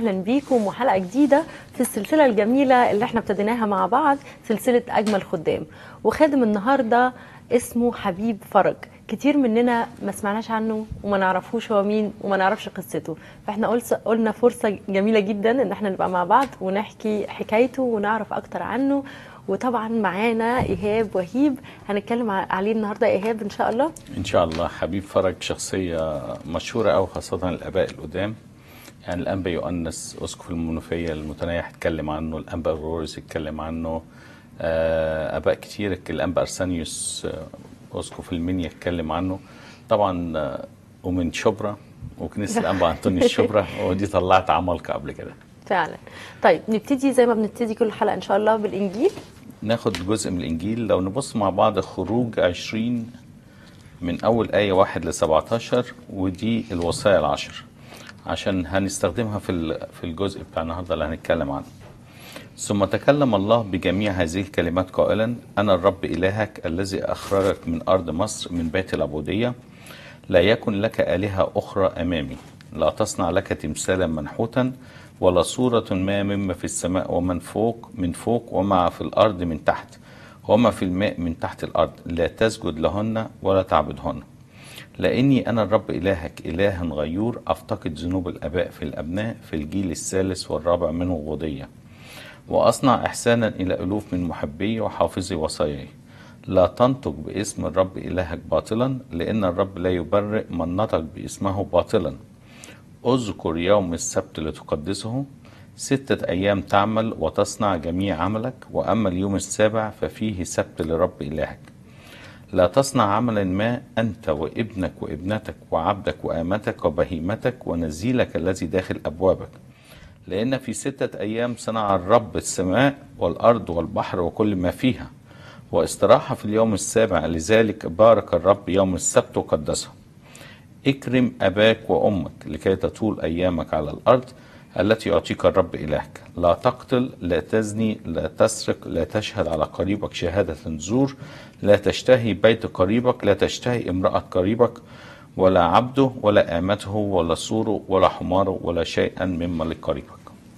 واهلا بيكم وحلقه جديده في السلسله الجميله اللي احنا ابتديناها مع بعض سلسله اجمل خدام وخادم النهارده اسمه حبيب فرج كتير مننا ما سمعناش عنه وما نعرفوش هو مين وما نعرفش قصته فاحنا قلت قلنا فرصه جميله جدا ان احنا نبقى مع بعض ونحكي حكايته ونعرف اكتر عنه وطبعا معانا ايهاب وهيب هنتكلم عليه النهارده ايهاب ان شاء الله ان شاء الله حبيب فرج شخصيه مشهوره قوي خاصه الاباء القدام يعني الانبا يؤنس اسقف المنوفيه المتنيح اتكلم عنه الانبا غرورس اتكلم عنه آه، اباء كتير الانبا ارسانيوس آه، اسقف المنيا اتكلم عنه طبعا آه، ومن شبرا وكنيسه الانبا انطوني الشبرا ودي طلعت عمالقه قبل كده فعلا طيب نبتدي زي ما بنبتدي كل حلقه ان شاء الله بالانجيل ناخد جزء من الإنجيل لو نبص مع بعض خروج 20 من أول آية 1 ل 17 ودي الوصايا العشر عشان هنستخدمها في ال- في الجزء بتاع النهارده اللي هنتكلم عنه. ثم تكلم الله بجميع هذه الكلمات قائلا أنا الرب إلهك الذي أخرجك من أرض مصر من بيت العبودية لا يكن لك آلهة أخرى أمامي لا تصنع لك تمثالا منحوتا ولا صورة ما مما في السماء ومن فوق من فوق وما في الأرض من تحت وما في الماء من تحت الأرض لا تسجد لهن ولا تعبدهن لأني أنا الرب إلهك إله غيور أفتقد ذنوب الآباء في الأبناء في الجيل الثالث والرابع من وضية وأصنع إحسانا إلى ألوف من محبي وحافظي وصاياي لا تنطق باسم الرب إلهك باطلا لأن الرب لا يبرئ من نطق باسمه باطلا اذكر يوم السبت لتقدسه ستة أيام تعمل وتصنع جميع عملك وأما اليوم السابع ففيه سبت لرب إلهك لا تصنع عملا ما أنت وابنك وابنتك وعبدك وآمتك وبهيمتك ونزيلك الذي داخل أبوابك لأن في ستة أيام صنع الرب السماء والأرض والبحر وكل ما فيها واستراح في اليوم السابع لذلك بارك الرب يوم السبت وقدسه اكرم أباك وأمك لكي تطول أيامك على الأرض التي يعطيك الرب إلهك لا تقتل لا تزني لا تسرق لا تشهد على قريبك شهادة زور لا تشتهي بيت قريبك لا تشتهي امرأة قريبك ولا عبده ولا آمته ولا سوره ولا حماره ولا شيئا مما لقريبك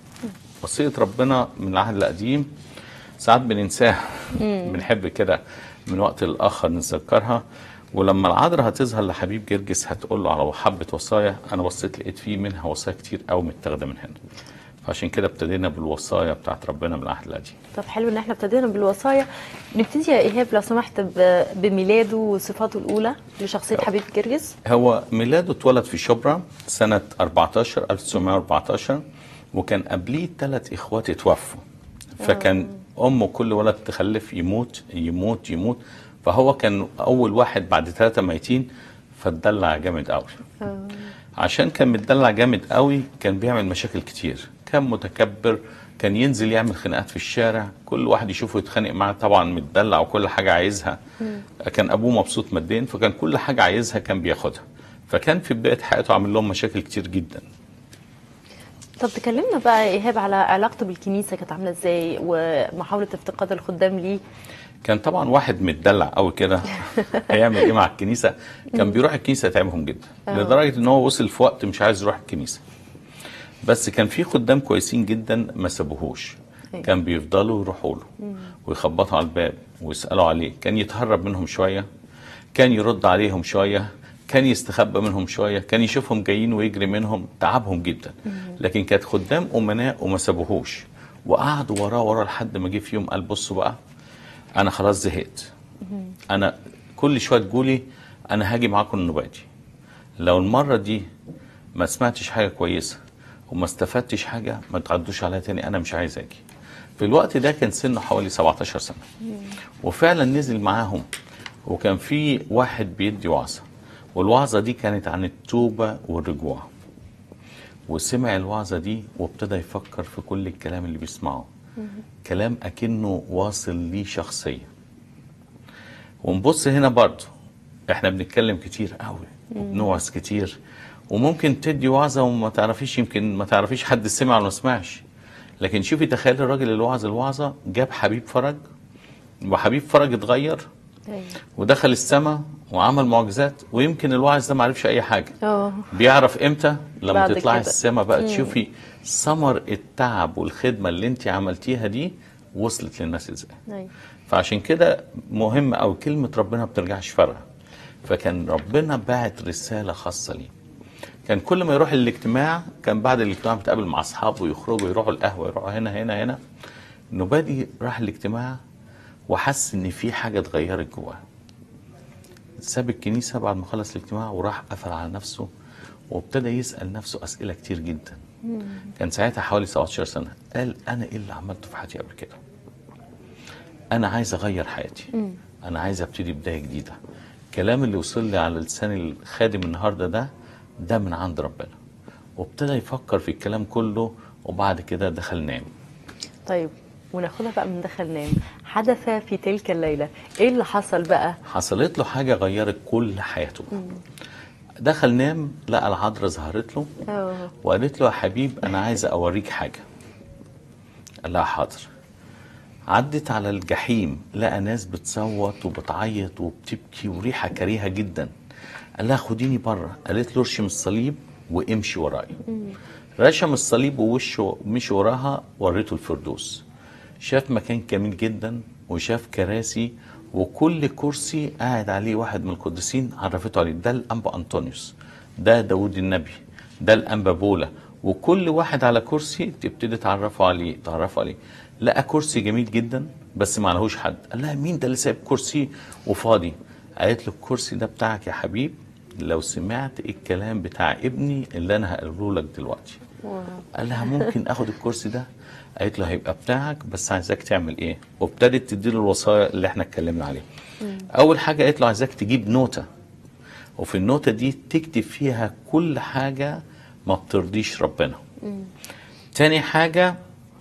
وصية ربنا من العهد القديم ساعات بننساها بنحب كده من وقت لآخر نتذكرها ولما العذراء هتظهر لحبيب جرجس هتقول له على حبة وصايا أنا بصيت لقيت فيه منها وصايا كتير قوي متاخدة من هنا فعشان كده ابتدينا بالوصايا بتاعت ربنا من العهد القديم طب حلو ان احنا ابتدينا بالوصايا نبتدي يا ايهاب لو سمحت ب- بميلاده وصفاته الاولى لشخصيه حبيب جرجس هو ميلاده اتولد في شبرا سنة 14 1914 وكان قبليه ثلاث اخوات اتوفوا فكان امه كل ولد تخلف يموت يموت يموت فهو كان اول واحد بعد ثلاثة ميتين فاتدلع جامد قوي عشان كان متدلع جامد قوي كان بيعمل مشاكل كتير كان متكبر كان ينزل يعمل خناقات في الشارع كل واحد يشوفه يتخانق معاه طبعا متدلع وكل حاجة عايزها كان أبوه مبسوط ماديا فكان كل حاجة عايزها كان بياخدها فكان في بداية حياته عامل لهم مشاكل كتير جدا طب تكلمنا بقى يا ايهاب على علاقته بالكنيسه كانت عامله ازاي ومحاوله افتقاد الخدام ليه كان طبعا واحد متدلع قوي كده هيعمل ايه مع الكنيسه كان بيروح الكنيسه يتعبهم جدا لدرجه ان هو وصل في وقت مش عايز يروح الكنيسه بس كان في خدام كويسين جدا ما سابوهوش أيوة. كان بيفضلوا يروحوا له ويخبطوا على الباب ويسالوا عليه كان يتهرب منهم شويه كان يرد عليهم شويه كان يستخبى منهم شويه كان يشوفهم جايين ويجري منهم تعبهم جدا لكن كانت خدام امناء وما سابوهوش وقعدوا وراه وراه لحد ما جه في يوم قال بصوا بقى انا خلاص زهقت انا كل شويه تقولي انا هاجي معاكم النوبه دي لو المره دي ما سمعتش حاجه كويسه وما استفدتش حاجه ما تعدوش عليا تاني انا مش عايز اجي في الوقت ده كان سنه حوالي 17 سنه وفعلا نزل معاهم وكان في واحد بيدي وعظه والوعظه دي كانت عن التوبه والرجوع وسمع الوعظه دي وابتدى يفكر في كل الكلام اللي بيسمعه كلام اكنه واصل ليه شخصيا ونبص هنا برضه احنا بنتكلم كتير قوي وبنوعظ كتير وممكن تدي وعظه وما تعرفيش يمكن ما تعرفيش حد سمع ولا ما سمعش لكن شوفي تخيل الراجل اللي وعظ الوعظه جاب حبيب فرج وحبيب فرج اتغير أيوة. ودخل السماء وعمل معجزات ويمكن الواعظ ده ما عرفش اي حاجه اه بيعرف امتى لما بعد تطلعي كده. السما بقى تشوفي ثمر التعب والخدمه اللي انت عملتيها دي وصلت للناس ازاي أيوة. فعشان كده مهم أو كلمة ربنا ما بترجعش فارغة فكان ربنا باعت رسالة خاصة ليه كان كل ما يروح الاجتماع كان بعد الاجتماع بيتقابل مع أصحابه يخرجوا يروحوا القهوة يروحوا هنا هنا هنا نبادي راح الاجتماع وحس إن في حاجة اتغيرت جواه ساب الكنيسة بعد ما خلص الاجتماع وراح قفل على نفسه وابتدى يسأل نفسه أسئلة كتير جدا كان ساعتها حوالي 17 سنة قال أنا إيه اللي عملته في حياتي قبل كده انا عايز اغير حياتي انا عايز ابتدي بدايه جديده الكلام اللي وصل لي على لسان الخادم النهارده ده ده من عند ربنا وابتدى يفكر في الكلام كله وبعد كده دخل نام طيب وناخدها بقى من دخل نام حدث في تلك الليلة ايه اللي حصل بقى حصلت له حاجه غيرت كل حياته دخل نام لقى العذراء ظهرت له اه وقالت له يا حبيب انا عايزه اوريك حاجه قال لها حاضر عدت على الجحيم لقى ناس بتصوت وبتعيط وبتبكي وريحه كريهه جدا قال لها خديني بره قالت له ارشم الصليب وامشي ورايا رشم الصليب ووشه مشي وراها وريته الفردوس شاف مكان جميل جدا وشاف كراسي وكل كرسي قاعد عليه واحد من القديسين عرفته عليه ده الانبا انطونيوس ده داود النبي ده الانبا بولا وكل واحد على كرسي تبتدي تعرفوا عليه تعرفوا عليه لقى كرسي جميل جدا بس ما عليهوش حد قال لها مين ده اللي سايب كرسي وفاضي قالت له الكرسي ده بتاعك يا حبيب لو سمعت الكلام بتاع ابني اللي انا هقوله لك دلوقتي واو. قال لها ممكن اخد الكرسي ده قالت له هيبقى بتاعك بس عايزاك تعمل ايه وابتدت تديله الوصايا اللي احنا اتكلمنا عليها اول حاجه قالت له عايزاك تجيب نوته وفي النوته دي تكتب فيها كل حاجه ما بترضيش ربنا تاني حاجه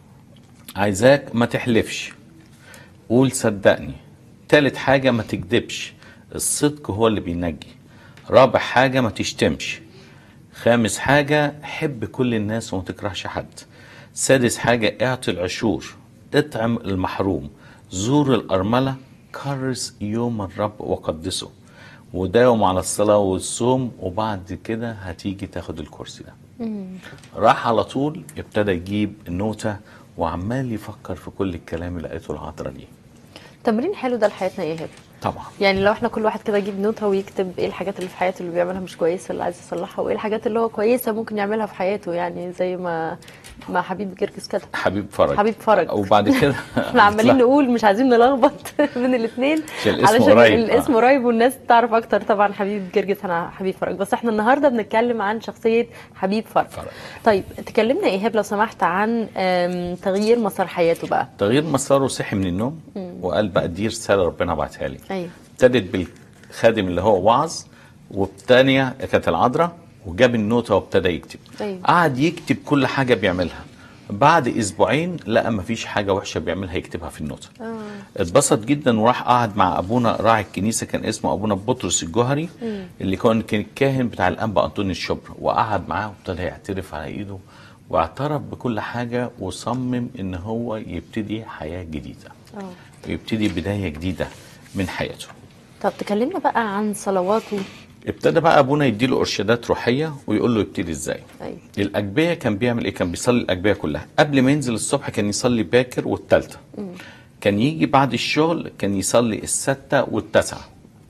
عايزاك ما تحلفش قول صدقني تالت حاجة ما تكذبش الصدق هو اللي بينجي رابع حاجة ما تشتمش خامس حاجة حب كل الناس وما تكرهش حد سادس حاجة اعطي العشور اطعم المحروم زور الأرملة كرس يوم الرب وقدسه وداوم على الصلاة والصوم وبعد كده هتيجي تاخد الكرسي ده راح على طول ابتدى يجيب النوتة وعمال يفكر في كل الكلام اللي قالته العذراء دي تمرين حلو ده لحياتنا ايه هبه طبعا يعني لو احنا كل واحد كده يجيب نوتة ويكتب ايه الحاجات اللي في حياته اللي بيعملها مش كويسة اللي عايز يصلحها وايه الحاجات اللي هو كويسة ممكن يعملها في حياته يعني زي ما ما حبيب جرجس كتب حبيب فرج حبيب فرج. وبعد كده احنا عمالين نقول مش عايزين نلخبط بين الاثنين عشان الاسم قريب. الاسم آه. قريب والناس تعرف اكتر طبعا حبيب جرجس انا حبيب فرج بس احنا النهارده بنتكلم عن شخصيه حبيب فرج فرج. طيب تكلمنا ايهاب لو سمحت عن آم، تغيير مسار حياته بقى تغيير مساره صحي من النوم وقال بقى دي رساله ربنا بعتها لي ايوه ابتدت بالخادم اللي هو وعظ والتانية كانت العذراء وجاب النوتة وابتدى يكتب أيوة. قعد يكتب كل حاجة بيعملها بعد اسبوعين لقى مفيش حاجة وحشة بيعملها يكتبها في النوتة اه اتبسط جدا وراح قعد مع ابونا راعي الكنيسه كان اسمه ابونا بطرس الجوهري اللي كان كان الكاهن بتاع الانبا انطوني الشبر وقعد معاه وابتدى يعترف على ايده واعترف بكل حاجه وصمم ان هو يبتدي حياه جديده اه ويبتدي بدايه جديده من حياته طب تكلمنا بقى عن صلواته ابتدى بقى ابونا يديله ارشادات روحيه ويقول له يبتدي ازاي ايوه الاجبيه كان بيعمل ايه كان بيصلي الاجبيه كلها قبل ما ينزل الصبح كان يصلي باكر والثالثه كان يجي بعد الشغل كان يصلي الستة والتسعة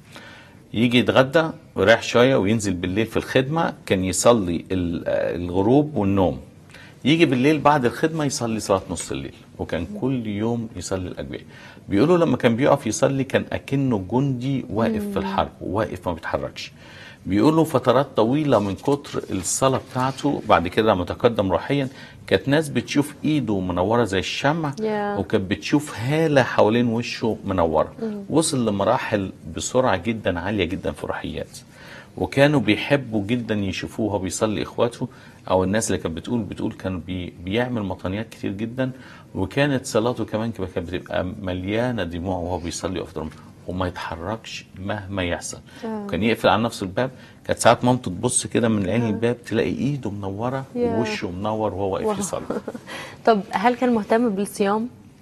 يجي يتغدى ويريح شوية وينزل بالليل في الخدمة كان يصلي ال- آه، الغروب والنوم يجي بالليل بعد الخدمة يصلي صلاة نص الليل وكان كل يوم يصلي الأجبية بيقولوا لما كان بيقف يصلي كان أكنه جندي واقف في الحرب واقف ما بيتحركش بيقولوا فترات طويلة من كتر الصلاة بتاعته بعد كده لما تقدم روحيا كانت ناس بتشوف ايده منورة زي الشمع يا. وكانت بتشوف هالة حوالين وشه منورة وصل لمراحل بسرعة جدا عالية جدا في الروحيات وكانوا بيحبوا جدا يشوفوه وهو بيصلي اخواته او الناس اللي كانت بتقول بتقول كان بي بيعمل مطانيات كتير جدا وكانت صلاته كمان كانت بتبقى مليانه دموع وهو بيصلي وقف درم وما يتحركش مهما يحصل آه. كان يقفل على نفسه الباب كانت ساعات مامته تبص كده من عين الباب تلاقي ايده منوره يا. ووشه منور وهو واقف واو. يصلي طب هل كان مهتم بالصيام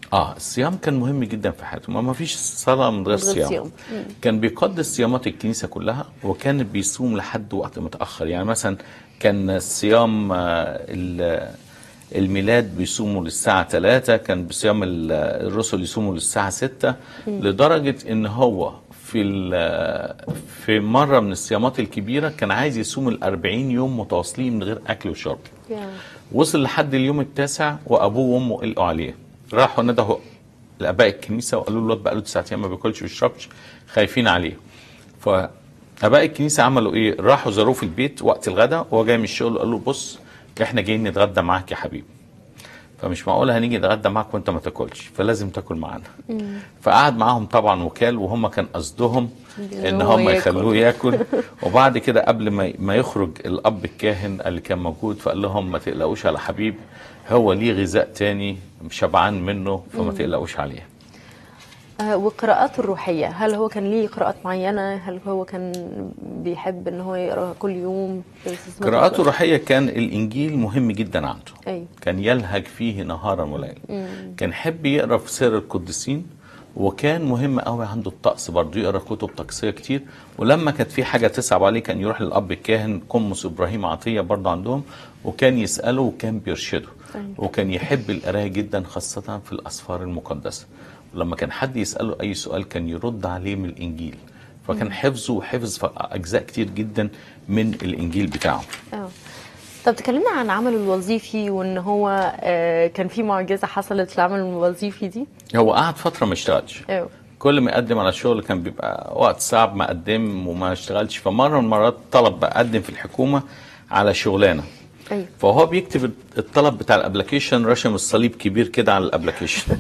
اه الصيام كان مهم جدا في حياته ما ما فيش صلاه من غير من غير صيام صيام. كان بيقدس صيامات الكنيسه كلها وكان بيصوم لحد وقت متاخر يعني مثلا كان صيام آه، ال- الميلاد بيصوموا للساعة 3 كان بصيام ال- الرسل يصوموا للساعة 6 لدرجة ان هو في ال- في مرة من الصيامات الكبيرة كان عايز يصوم ال 40 يوم متواصلين من غير أكل وشرب يا. وصل لحد اليوم التاسع وابوه وامه قلقوا عليه راحوا ندهوا لاباء الكنيسه وقالوا له الواد بقاله تسعة ايام ما بياكلش ويشربش خايفين عليه فاباء الكنيسه عملوا ايه راحوا زاروه في البيت وقت الغداء وهو جاي من الشغل قال له بص احنا جايين نتغدى معاك يا حبيبي فمش معقول هنيجي نتغدى معاك وانت ما تاكلش فلازم تاكل معانا فقعد معاهم طبعا وكال وهم كان قصدهم ان هو هم ياكل. يخلوه ياكل وبعد كده قبل ما ما يخرج الاب الكاهن اللي كان موجود فقال لهم ما تقلقوش على حبيب هو ليه غذاء تاني شبعان منه فما تقلقوش عليه آه، وقراءاته الروحية هل هو كان ليه قراءات معينة هل هو كان بيحب ان هو يقرا كل يوم قراءاته الروحيه كان الانجيل مهم جدا عنده ايوه كان يلهج فيه نهارا وليلا كان يحب يقرا في سير القديسين وكان مهم قوي عنده الطقس برضه يقرا كتب طقسيه كتير ولما كانت في حاجه تصعب عليه كان يروح للاب الكاهن قمص ابراهيم عطيه برضه عندهم وكان يساله وكان بيرشده أيوة. وكان يحب القرايه جدا خاصه في الاسفار المقدسه ولما كان حد يساله اي سؤال كان يرد عليه من الانجيل فكان حفظه وحفظ اجزاء كتير جدا من الانجيل بتاعه اه طب تكلمنا عن عمله الوظيفي وان هو آه، كان في معجزة حصلت في العمل الوظيفي دي هو قعد فتره ما اشتغلش ايوه كل ما يقدم على الشغل كان بيبقى وقت صعب ما قدم وما اشتغلش فمره من المرات طلب بقى قدم في الحكومه على شغلانه ايوه فهو بيكتب الطلب بتاع الابلكيشن رسم الصليب كبير كده على الابلكيشن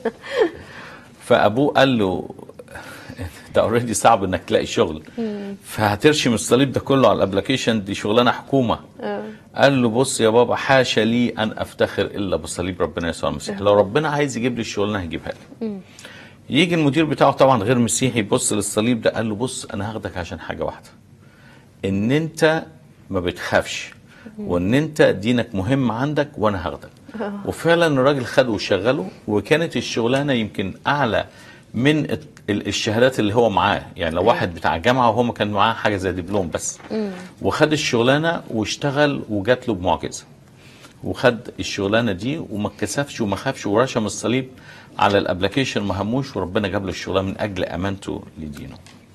فابوه قال له ده اوريدي صعب انك تلاقي شغل فهترشم الصليب ده كله على الابلكيشن دي شغلانه حكومه اه قال له بص يا بابا حاشا لي ان افتخر الا بصليب ربنا يسوع المسيح لو ربنا عايز يجيب لي الشغلانه هيجيبها لي يجي المدير بتاعه طبعا غير مسيحي يبص للصليب ده قال له بص انا هاخدك عشان حاجه واحده ان انت ما بتخافش وان انت دينك مهم عندك وانا هاخدك وفعلا الراجل خده وشغله وكانت الشغلانه يمكن اعلى من الت- ال- الشهادات اللي هو معاه يعني لو واحد بتاع جامعه وهو ما كان معاه حاجه زي دبلوم بس وخد الشغلانه واشتغل وجات له بمعجزه وخد الشغلانه دي وما اتكسفش وما خافش ورشم الصليب على الابلكيشن ما هموش وربنا جاب له الشغلانه من اجل امانته لدينه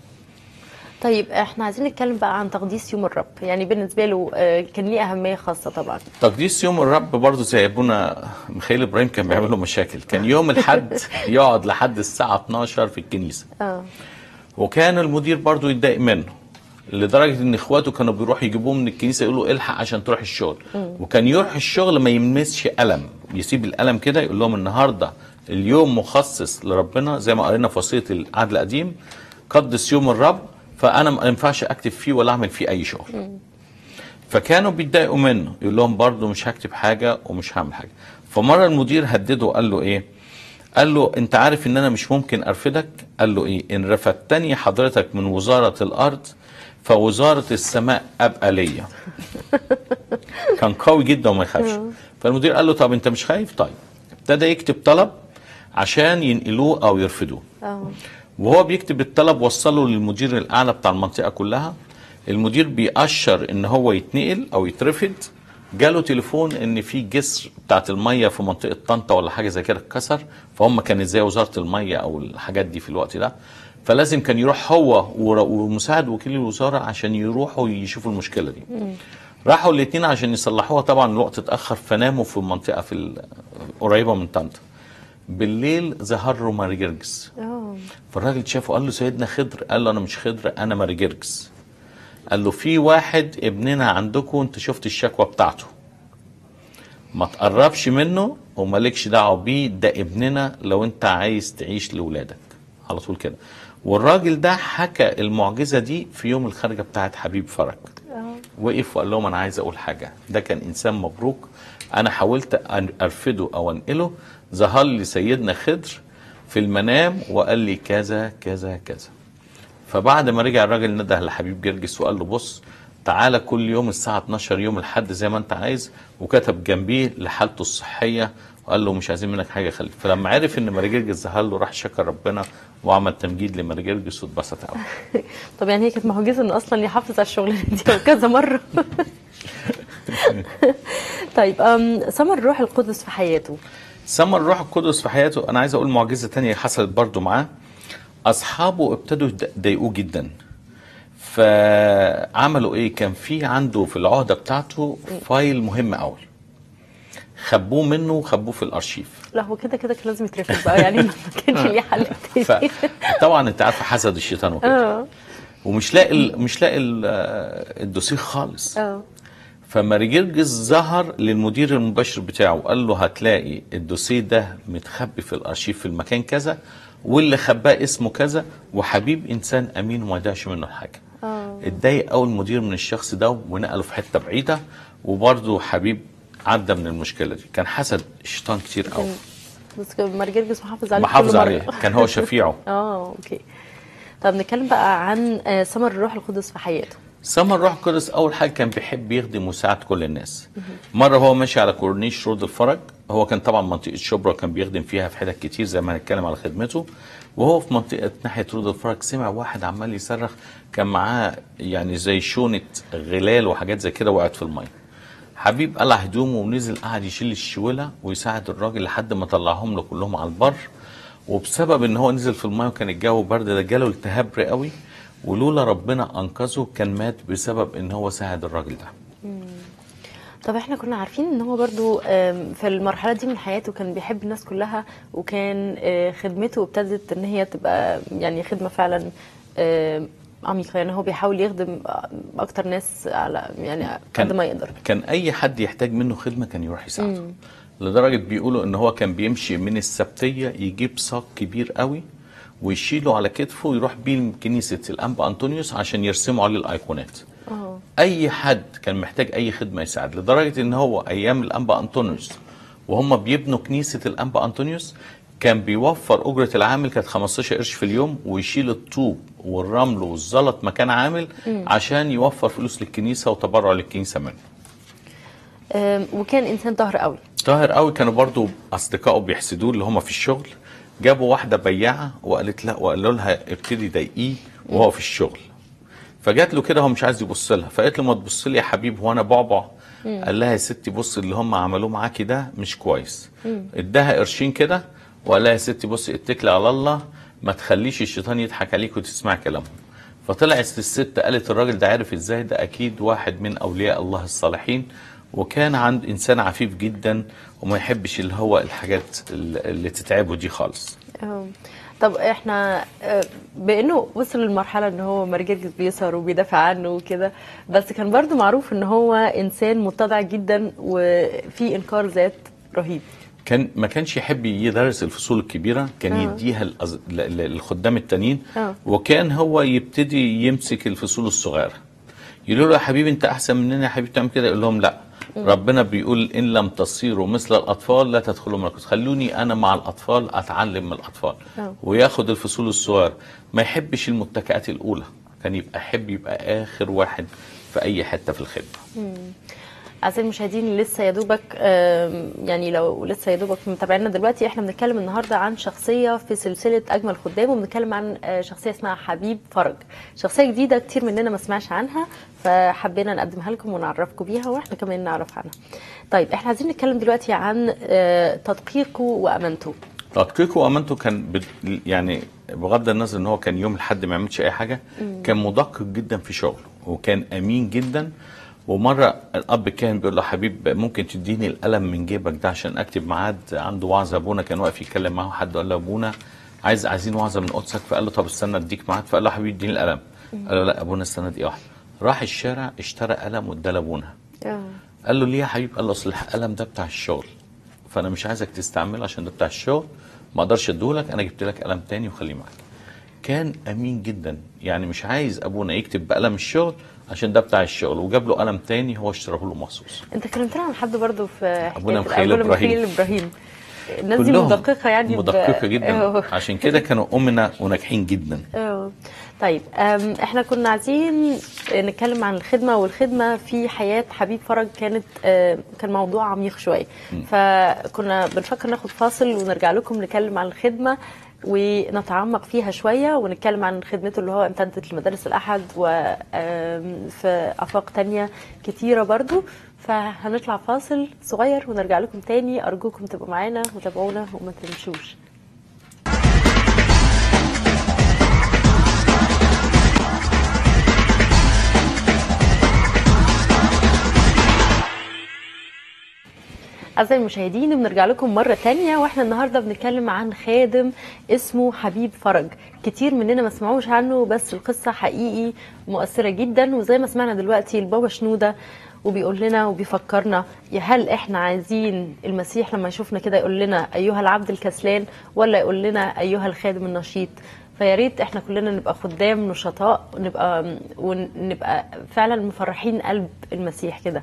طيب احنا عايزين نتكلم بقى عن تقديس يوم الرب يعني بالنسبة له آه، كان ليه أهمية خاصة طبعا تقديس يوم الرب برضه زي ابونا ميخائيل ابراهيم كان بيعمل له مشاكل كان يوم الحد يقعد لحد الساعه 12 في الكنيسه اه وكان المدير برضه يتضايق منه لدرجه ان اخواته كانوا بيروحوا يجيبوه من الكنيسه يقولوا الحق عشان تروح الشغل وكان يروح الشغل ما يلمسش قلم يسيب القلم كده يقول لهم النهارده اليوم مخصص لربنا زي ما قرينا في وصيه العهد القديم قدس يوم الرب فانا ما ينفعش اكتب فيه ولا اعمل فيه اي شغل فكانوا بيتضايقوا منه يقول لهم برضه مش هكتب حاجه ومش هعمل حاجه فمره المدير هدده وقال له ايه قال له انت عارف ان انا مش ممكن ارفدك قال له ايه ان رفدتني حضرتك من وزاره الارض فوزاره السماء ابقى ليا كان قوي جدا وما يخافش فالمدير قال له طب انت مش خايف طيب ابتدى يكتب طلب عشان ينقلوه او يرفدوه اه وهو بيكتب الطلب وصله للمدير الاعلى بتاع المنطقه كلها المدير بيأشر ان هو يتنقل او يترفد جاله تليفون ان في جسر بتاعت الميه في منطقه طنطا ولا حاجه زي كده اتكسر فهم كانت زي وزاره الميه او الحاجات دي في الوقت ده فلازم كان يروح هو ور- ومساعد وكيل الوزاره عشان يروحوا يشوفوا المشكله دي راحوا الاثنين عشان يصلحوها طبعا الوقت اتاخر فناموا في المنطقه في ال- قريبه من طنطا بالليل ظهر له ماري جرجس اه فالراجل شافه قال له سيدنا خضر قال له انا مش خضر انا ماري جرجس قال له في واحد ابننا عندكم انت شفت الشكوى بتاعته ما تقربش منه ومالكش دعوه بيه ده ابننا لو انت عايز تعيش لاولادك على طول كده والراجل ده حكى المعجزه دي في يوم الخارجه بتاعت حبيب فرج اه وقف وقال لهم انا عايز اقول حاجه ده كان انسان مبروك انا حاولت ان ارفده او انقله ظهر لي سيدنا خضر في المنام وقال لي كذا كذا كذا فبعد ما رجع الراجل نده لحبيب جرجس وقال له بص تعالى كل يوم الساعه 12 يوم الحد زي ما انت عايز وكتب جنبيه لحالته الصحيه وقال له مش عايزين منك حاجه خلي فلما عرف ان ماري جرجس ظهر له راح شكر ربنا وعمل تمجيد لماري جرجس واتبسط قوي طب يعني هي كانت معجزه انه اصلا يحافظ على الشغلانه دي كذا مره طيب أم، ثمر الروح القدس في حياته ثمر الروح القدس في حياته انا عايز اقول معجزه تانية حصلت برضو معاه اصحابه ابتدوا يد- يضايقوه جدا فعملوا ايه كان في عنده في العهده بتاعته فايل مهم قوي خبوه منه وخبوه في الارشيف لا هو كده كده كان لازم يترفض بقى يعني ما كانش ليه حل تاني فطبعا انت عارفه حسد الشيطان وكده اه ومش لاقي ال- مش لاقي ال- آه، الدوسيه خالص اه فماري جرجس ظهر للمدير المباشر بتاعه وقال له هتلاقي الدوسيه ده متخبي في الارشيف في المكان كذا واللي خباه اسمه كذا وحبيب انسان امين وما يضيعش منه حاجه اه اتضايق قوي المدير من الشخص ده ونقله في حته بعيده وبرضه حبيب عدى من المشكله دي كان حسد الشيطان كتير قوي بس كان مرجرجس محافظ عليه محافظ كل مرة. عليه كان هو شفيعه اه اوكي طب نتكلم بقى عن آه، ثمر الروح القدس في حياته سمر الروح القدس اول حاجه كان بيحب يخدم ويساعد كل الناس مره هو ماشي على كورنيش رود الفرج هو كان طبعا منطقه شبرا كان بيخدم فيها في حتت كتير زي ما هنتكلم على خدمته وهو في منطقه ناحيه رود الفرج سمع واحد عمال يصرخ كان معاه يعني زي شونه غلال وحاجات زي كده وقعت في الميه حبيب قلع هدومه ونزل قعد يشيل الشوله ويساعد الراجل لحد ما طلعهم له كلهم على البر وبسبب ان هو نزل في الميه وكان الجو برد ده جاله التهاب رئوي ولولا ربنا انقذه كان مات بسبب ان هو ساعد الراجل ده طب احنا كنا عارفين ان هو برضو آم، في المرحله دي من حياته كان بيحب الناس كلها وكان آه، خدمته ابتدت ان هي تبقى يعني خدمه فعلا آم، عميقه يعني هو بيحاول يخدم اكتر ناس على يعني قد ما يقدر كان اي حد يحتاج منه خدمه كان يروح يساعده لدرجه بيقولوا ان هو كان بيمشي من السبتيه يجيب صاج كبير قوي ويشيله على كتفه ويروح بيه كنيسه الانبا انطونيوس عشان يرسموا عليه الايقونات اه اي حد كان محتاج اي خدمه يساعد لدرجه ان هو ايام الانبا انطونيوس وهم بيبنوا كنيسه الانبا انطونيوس كان بيوفر اجره العامل كانت 15 قرش في اليوم ويشيل الطوب والرمل والزلط مكان عامل عشان يوفر فلوس للكنيسه وتبرع للكنيسه منه آم، وكان انسان طاهر قوي طاهر قوي كانوا برضو اصدقائه بيحسدوه اللي هم في الشغل جابوا واحده بياعه وقالت لا وقالوا لها ابتدي ضايقيه وهو في الشغل فجات له كده هو مش عايز يبص لها فقالت له ما تبص لي يا حبيب هو انا بعبع قال لها يا ستي بص اللي هم عملوه معاكي ده مش كويس اداها قرشين كده وقال لها يا ستي بصي اتكلي على الله ما تخليش الشيطان يضحك عليك وتسمع كلامهم فطلعت الست قالت الراجل ده عارف ازاي ده اكيد واحد من اولياء الله الصالحين وكان عند انسان عفيف جدا وما يحبش اللي هو الحاجات اللي تتعبه دي خالص آه. طب احنا آه، بانه وصل للمرحله ان هو مرجرجس بيسهر وبيدافع عنه وكده بس كان برضو معروف ان هو انسان متضع جدا وفي انكار ذات رهيب كان ما كانش يحب يدرس الفصول الكبيره كان آه. يديها للأز- ل- ل- للخدام التانيين آه. وكان هو يبتدي يمسك الفصول الصغيره يقولوا له يا حبيبي انت احسن مننا يا حبيبي تعمل كده يقول لهم لا ربنا بيقول ان لم تصيروا مثل الاطفال لا تدخلوا ملكوت خلوني انا مع الاطفال اتعلم من الاطفال آه. وياخد الفصول الصغيره ما يحبش المتكئات الاولى كان يبقى يحب يبقى اخر واحد في اي حته في الخدمه اعزائي المشاهدين اللي لسه يا دوبك آم، يعني لو لسه يا دوبك متابعينا دلوقتي احنا بنتكلم النهارده عن شخصيه في سلسله اجمل خدام وبنتكلم عن آه، شخصيه اسمها حبيب فرج شخصيه جديده كتير مننا ما سمعش عنها فحبينا نقدمها لكم ونعرفكم بيها واحنا كمان نعرف عنها طيب احنا عايزين نتكلم دلوقتي عن آه، تدقيقه وامانته تدقيقه وامانته كان بد... يعني بغض النظر ان هو كان يوم الحد ما يعملش اي حاجه كان مدقق جدا في شغله وكان امين جدا ومره الاب كان بيقول له حبيب ممكن تديني القلم من جيبك ده عشان اكتب ميعاد عنده وعظه ابونا كان واقف يتكلم معاه حد قال له ابونا عايز عايزين وعظه من قدسك فقال له طب استنى اديك ميعاد فقال له حبيبي اديني القلم قال له لا ابونا استنى دقيقه واحده راح الشارع اشترى قلم واداه لابونا قال له ليه يا حبيب قال له اصل القلم ده بتاع الشغل فانا مش عايزك تستعمله عشان ده بتاع الشغل ما اقدرش اديهولك انا جبت لك قلم تاني وخليه معاك كان امين جدا يعني مش عايز ابونا يكتب بقلم الشغل عشان ده بتاع الشغل وجاب له قلم تاني هو اشتراه له مخصوص انت كلمتنا عن حد برضه في حكاية أبونا مخيل أبونا إبراهيم. مخيل ابراهيم الناس دي كلهم مدققه يعني ب- مدققه جدا آه. عشان كده كانوا امنا وناجحين جدا اه طيب أم، احنا كنا عايزين نتكلم عن الخدمه والخدمه في حياه حبيب فرج كانت آه، كان موضوع عميق شويه فكنا بنفكر ناخد فاصل ونرجع لكم نتكلم عن الخدمه ونتعمق فيها شويه ونتكلم عن خدمته اللي هو امتدت لمدارس الاحد وفي افاق تانية كتيره برضو فهنطلع فاصل صغير ونرجع لكم تاني ارجوكم تبقوا معانا وتابعونا وما تمشوش أعزائي المشاهدين بنرجع لكم مرة تانية واحنا النهاردة بنتكلم عن خادم اسمه حبيب فرج كتير مننا ما سمعوش عنه بس القصة حقيقي مؤثرة جدا وزي ما سمعنا دلوقتي البابا شنودة وبيقول لنا وبيفكرنا يا هل احنا عايزين المسيح لما يشوفنا كده يقول لنا ايها العبد الكسلان ولا يقول لنا ايها الخادم النشيط فيا ريت احنا كلنا نبقى خدام نشطاء ونبقى ونبقى فعلا مفرحين قلب المسيح كده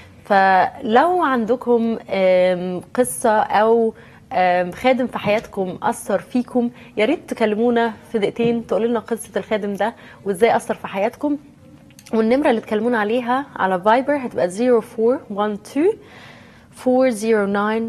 فلو عندكم آم، قصة أو آم، خادم في حياتكم أثر فيكم يا ريت تكلمونا في دقيقتين تقولوا لنا قصة الخادم ده وإزاي أثر في حياتكم والنمرة اللي تكلمونا عليها على فايبر هتبقى 0412 409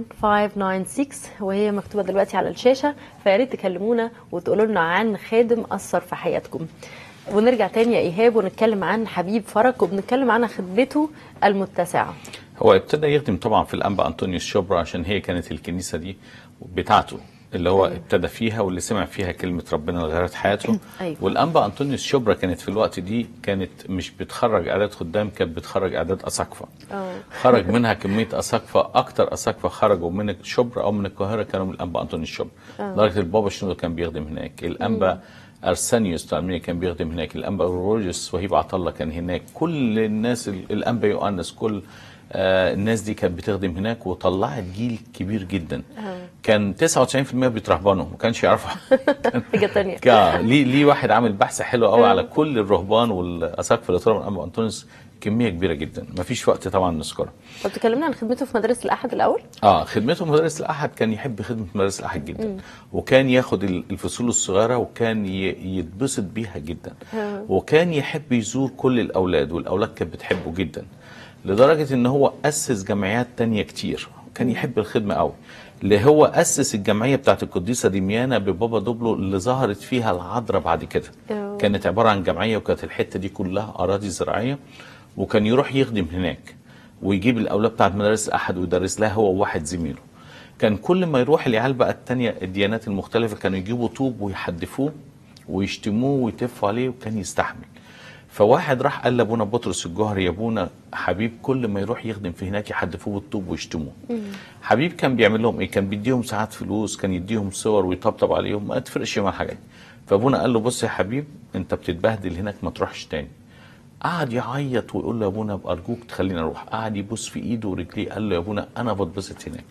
596 وهي مكتوبة دلوقتي على الشاشة فيا ريت تكلمونا وتقولوا لنا عن خادم أثر في حياتكم ونرجع تاني يا إيهاب ونتكلم عن حبيب فرج وبنتكلم عن خدمته المتسعة هو ابتدى يخدم طبعا في الانبا انطونيوس شبرا عشان هي كانت الكنيسه دي بتاعته اللي هو ابتدى فيها واللي سمع فيها كلمه ربنا اللي غيرت حياته أيوة. والانبا انطونيوس شبرا كانت في الوقت دي كانت مش بتخرج اعداد خدام كانت بتخرج اعداد اساقفه اه خرج منها كميه اساقفه اكتر اساقفه خرجوا من الشبرا او من القاهره كانوا من الانبا انطونيوس شبرا لدرجه البابا شنودة كان بيخدم هناك الانبا ارسانيوس بتاع المنيا كان بيخدم هناك الانبا روجس وهيب عطله كان هناك كل الناس ال- الانبا يوانس كل آه الناس دي كانت بتخدم هناك وطلعت جيل كبير جدا كان 99% بيترهبنوا ما كانش يعرفوا حاجة تانية كا- ليه ليه واحد عامل بحث حلو قوي على كل الرهبان والاساقفه اللي طلعوا من انبا انطونيوس كميه كبيره جدا ما فيش وقت طبعا نذكرها طب تكلمنا عن خدمته في مدارس الأحد الأول اه خدمته في مدارس الاحد كان يحب خدمه مدارس الاحد جدا وكان ياخد ال- الفصول الصغيره وكان ي- يتبسط بيها جدا وكان يحب يزور كل الاولاد والاولاد كانت بتحبه جدا لدرجه ان هو اسس جمعيات تانية كتير كان يحب الخدمه قوي اللي هو اسس الجمعيه بتاعت القديسه ديميانا ببابا دوبلو اللي ظهرت فيها العذراء بعد كده أوه. كانت عباره عن جمعيه وكانت الحته دي كلها اراضي زراعيه وكان يروح يخدم هناك ويجيب الاولاد بتاعت مدارس الاحد ويدرس لها هو وواحد زميله كان كل ما يروح العيال بقى التانية الديانات المختلفة كانوا يجيبوا طوب ويحدفوه ويشتموه ويتفوا عليه وكان يستحمل فواحد راح قال لابونا بطرس الجوهري يا ابونا حبيب كل ما يروح يخدم في هناك يحدفوه بالطوب ويشتموه حبيب كان بيعمل لهم ايه كان بيديهم ساعات فلوس كان يديهم صور ويطبطب عليهم ما تفرقش مع الحاجات دي. فابونا قال له بص يا حبيب انت بتتبهدل هناك ما تروحش تاني قعد يعيط ويقول له يا ابونا ارجوك تخليني اروح قعد يبوس في ايده ورجليه قال له يا ابونا انا بتبسط هناك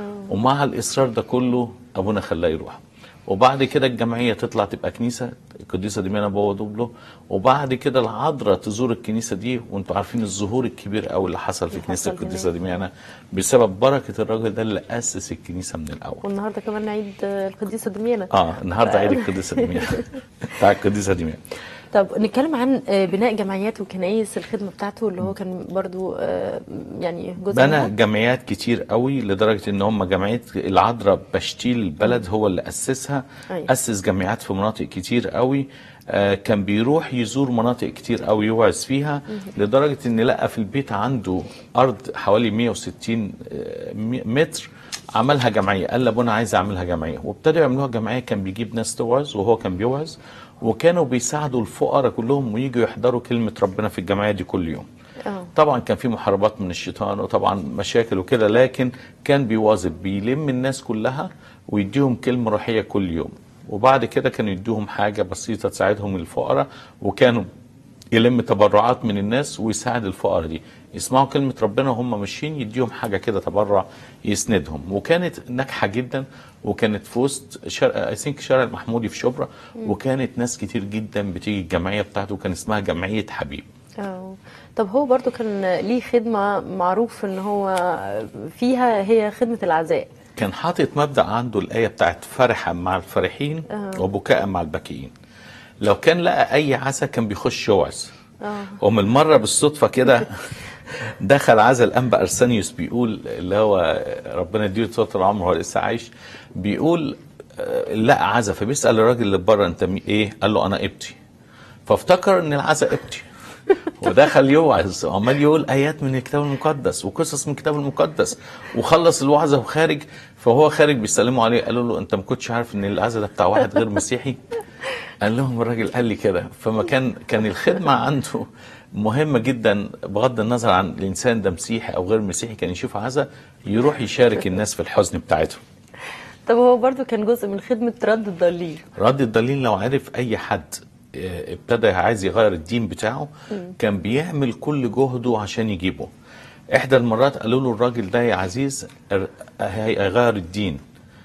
ومع الاصرار ده كله ابونا خلاه يروح وبعد كده الجمعيه تطلع تبقى كنيسه القديسه ديمانا بابا دوبلو وبعد كده العذراء تزور الكنيسه دي وانتوا عارفين الظهور الكبير قوي اللي حصل في اللي كنيسه حصل القديسه هناك. ديمانا بسبب بركه الراجل ده اللي اسس الكنيسه من الاول والنهارده كمان عيد آه، القديسة دميانة اه النهارده عيد القديسه ديمانا بتاع القديسه ديمانا طب نتكلم عن آه، بناء جمعيات وكنايس الخدمة بتاعته اللي هو كان برضو آه، يعني جزء بنى منها جمعيات كتير قوي لدرجه ان هم جمعيه العذراء بشتيل البلد هو اللي اسسها أيوة. اسس جمعيات في مناطق كتير قوي آه، كان بيروح يزور مناطق كتير قوي يوعظ فيها لدرجه ان لقى في البيت عنده ارض حوالي 160 آه، متر عملها جمعيه قال لابونا عايز اعملها جمعيه وابتدوا يعملوها جمعيه كان بيجيب ناس توعظ وهو كان بيوعظ وكانوا بيساعدوا الفقراء كلهم ويجوا يحضروا كلمه ربنا في الجمعيه دي كل يوم اه طبعا كان في محاربات من الشيطان وطبعا مشاكل وكده لكن كان بيواظب بيلم الناس كلها ويديهم كلمة روحية كل يوم وبعد كده كانوا يديهم حاجة بسيطة تساعدهم الفقراء وكانوا يلم تبرعات من الناس ويساعد الفقراء دي يسمعوا كلمة ربنا وهم ماشيين يديهم حاجة كده تبرع يسندهم وكانت ناجحة جدا وكانت في وسط شارع اي ثينك شارع المحمودي في شبرا وكانت ناس كتير جدا بتيجي الجمعية بتاعته كان اسمها جمعية حبيب اه طب هو برضو كان ليه خدمة معروف ان هو فيها هي خدمة العزاء كان حاطط مبدأ عنده الآية بتاعت فرحا مع الفرحين وبكاء مع الباكيين لو كان لقى اي عزا كان بيخش يوعظ اه ومن مره بالصدفه كده دخل عزا الانبا ارسانيوس بيقول اللي هو ربنا يديله طول العمر هو لسه عايش بيقول آه، لقى عزا فبيسال الراجل اللي بره انت مي- ايه؟ قال له انا ابتي فافتكر ان العزا ابتي ودخل يوعظ وعمال يقول ايات من الكتاب المقدس وقصص من الكتاب المقدس وخلص الوعظه وخارج فهو خارج بيسلموا عليه قالوا له انت ما كنتش عارف ان العزا ده بتاع واحد غير مسيحي قال لهم الراجل قال لي كده فما كان كان الخدمه عنده مهمه جدا بغض النظر عن الانسان ده مسيحي او غير مسيحي كان يشوف عزا يروح يشارك الناس في الحزن بتاعتهم طب هو برضو كان جزء من خدمه رد الضالين رد الدليل لو عرف اي حد آه، ابتدى عايز يغير الدين بتاعه كان بيعمل كل جهده عشان يجيبه احدى المرات قالوا له الراجل ده يا عزيز ار- هيغير الدين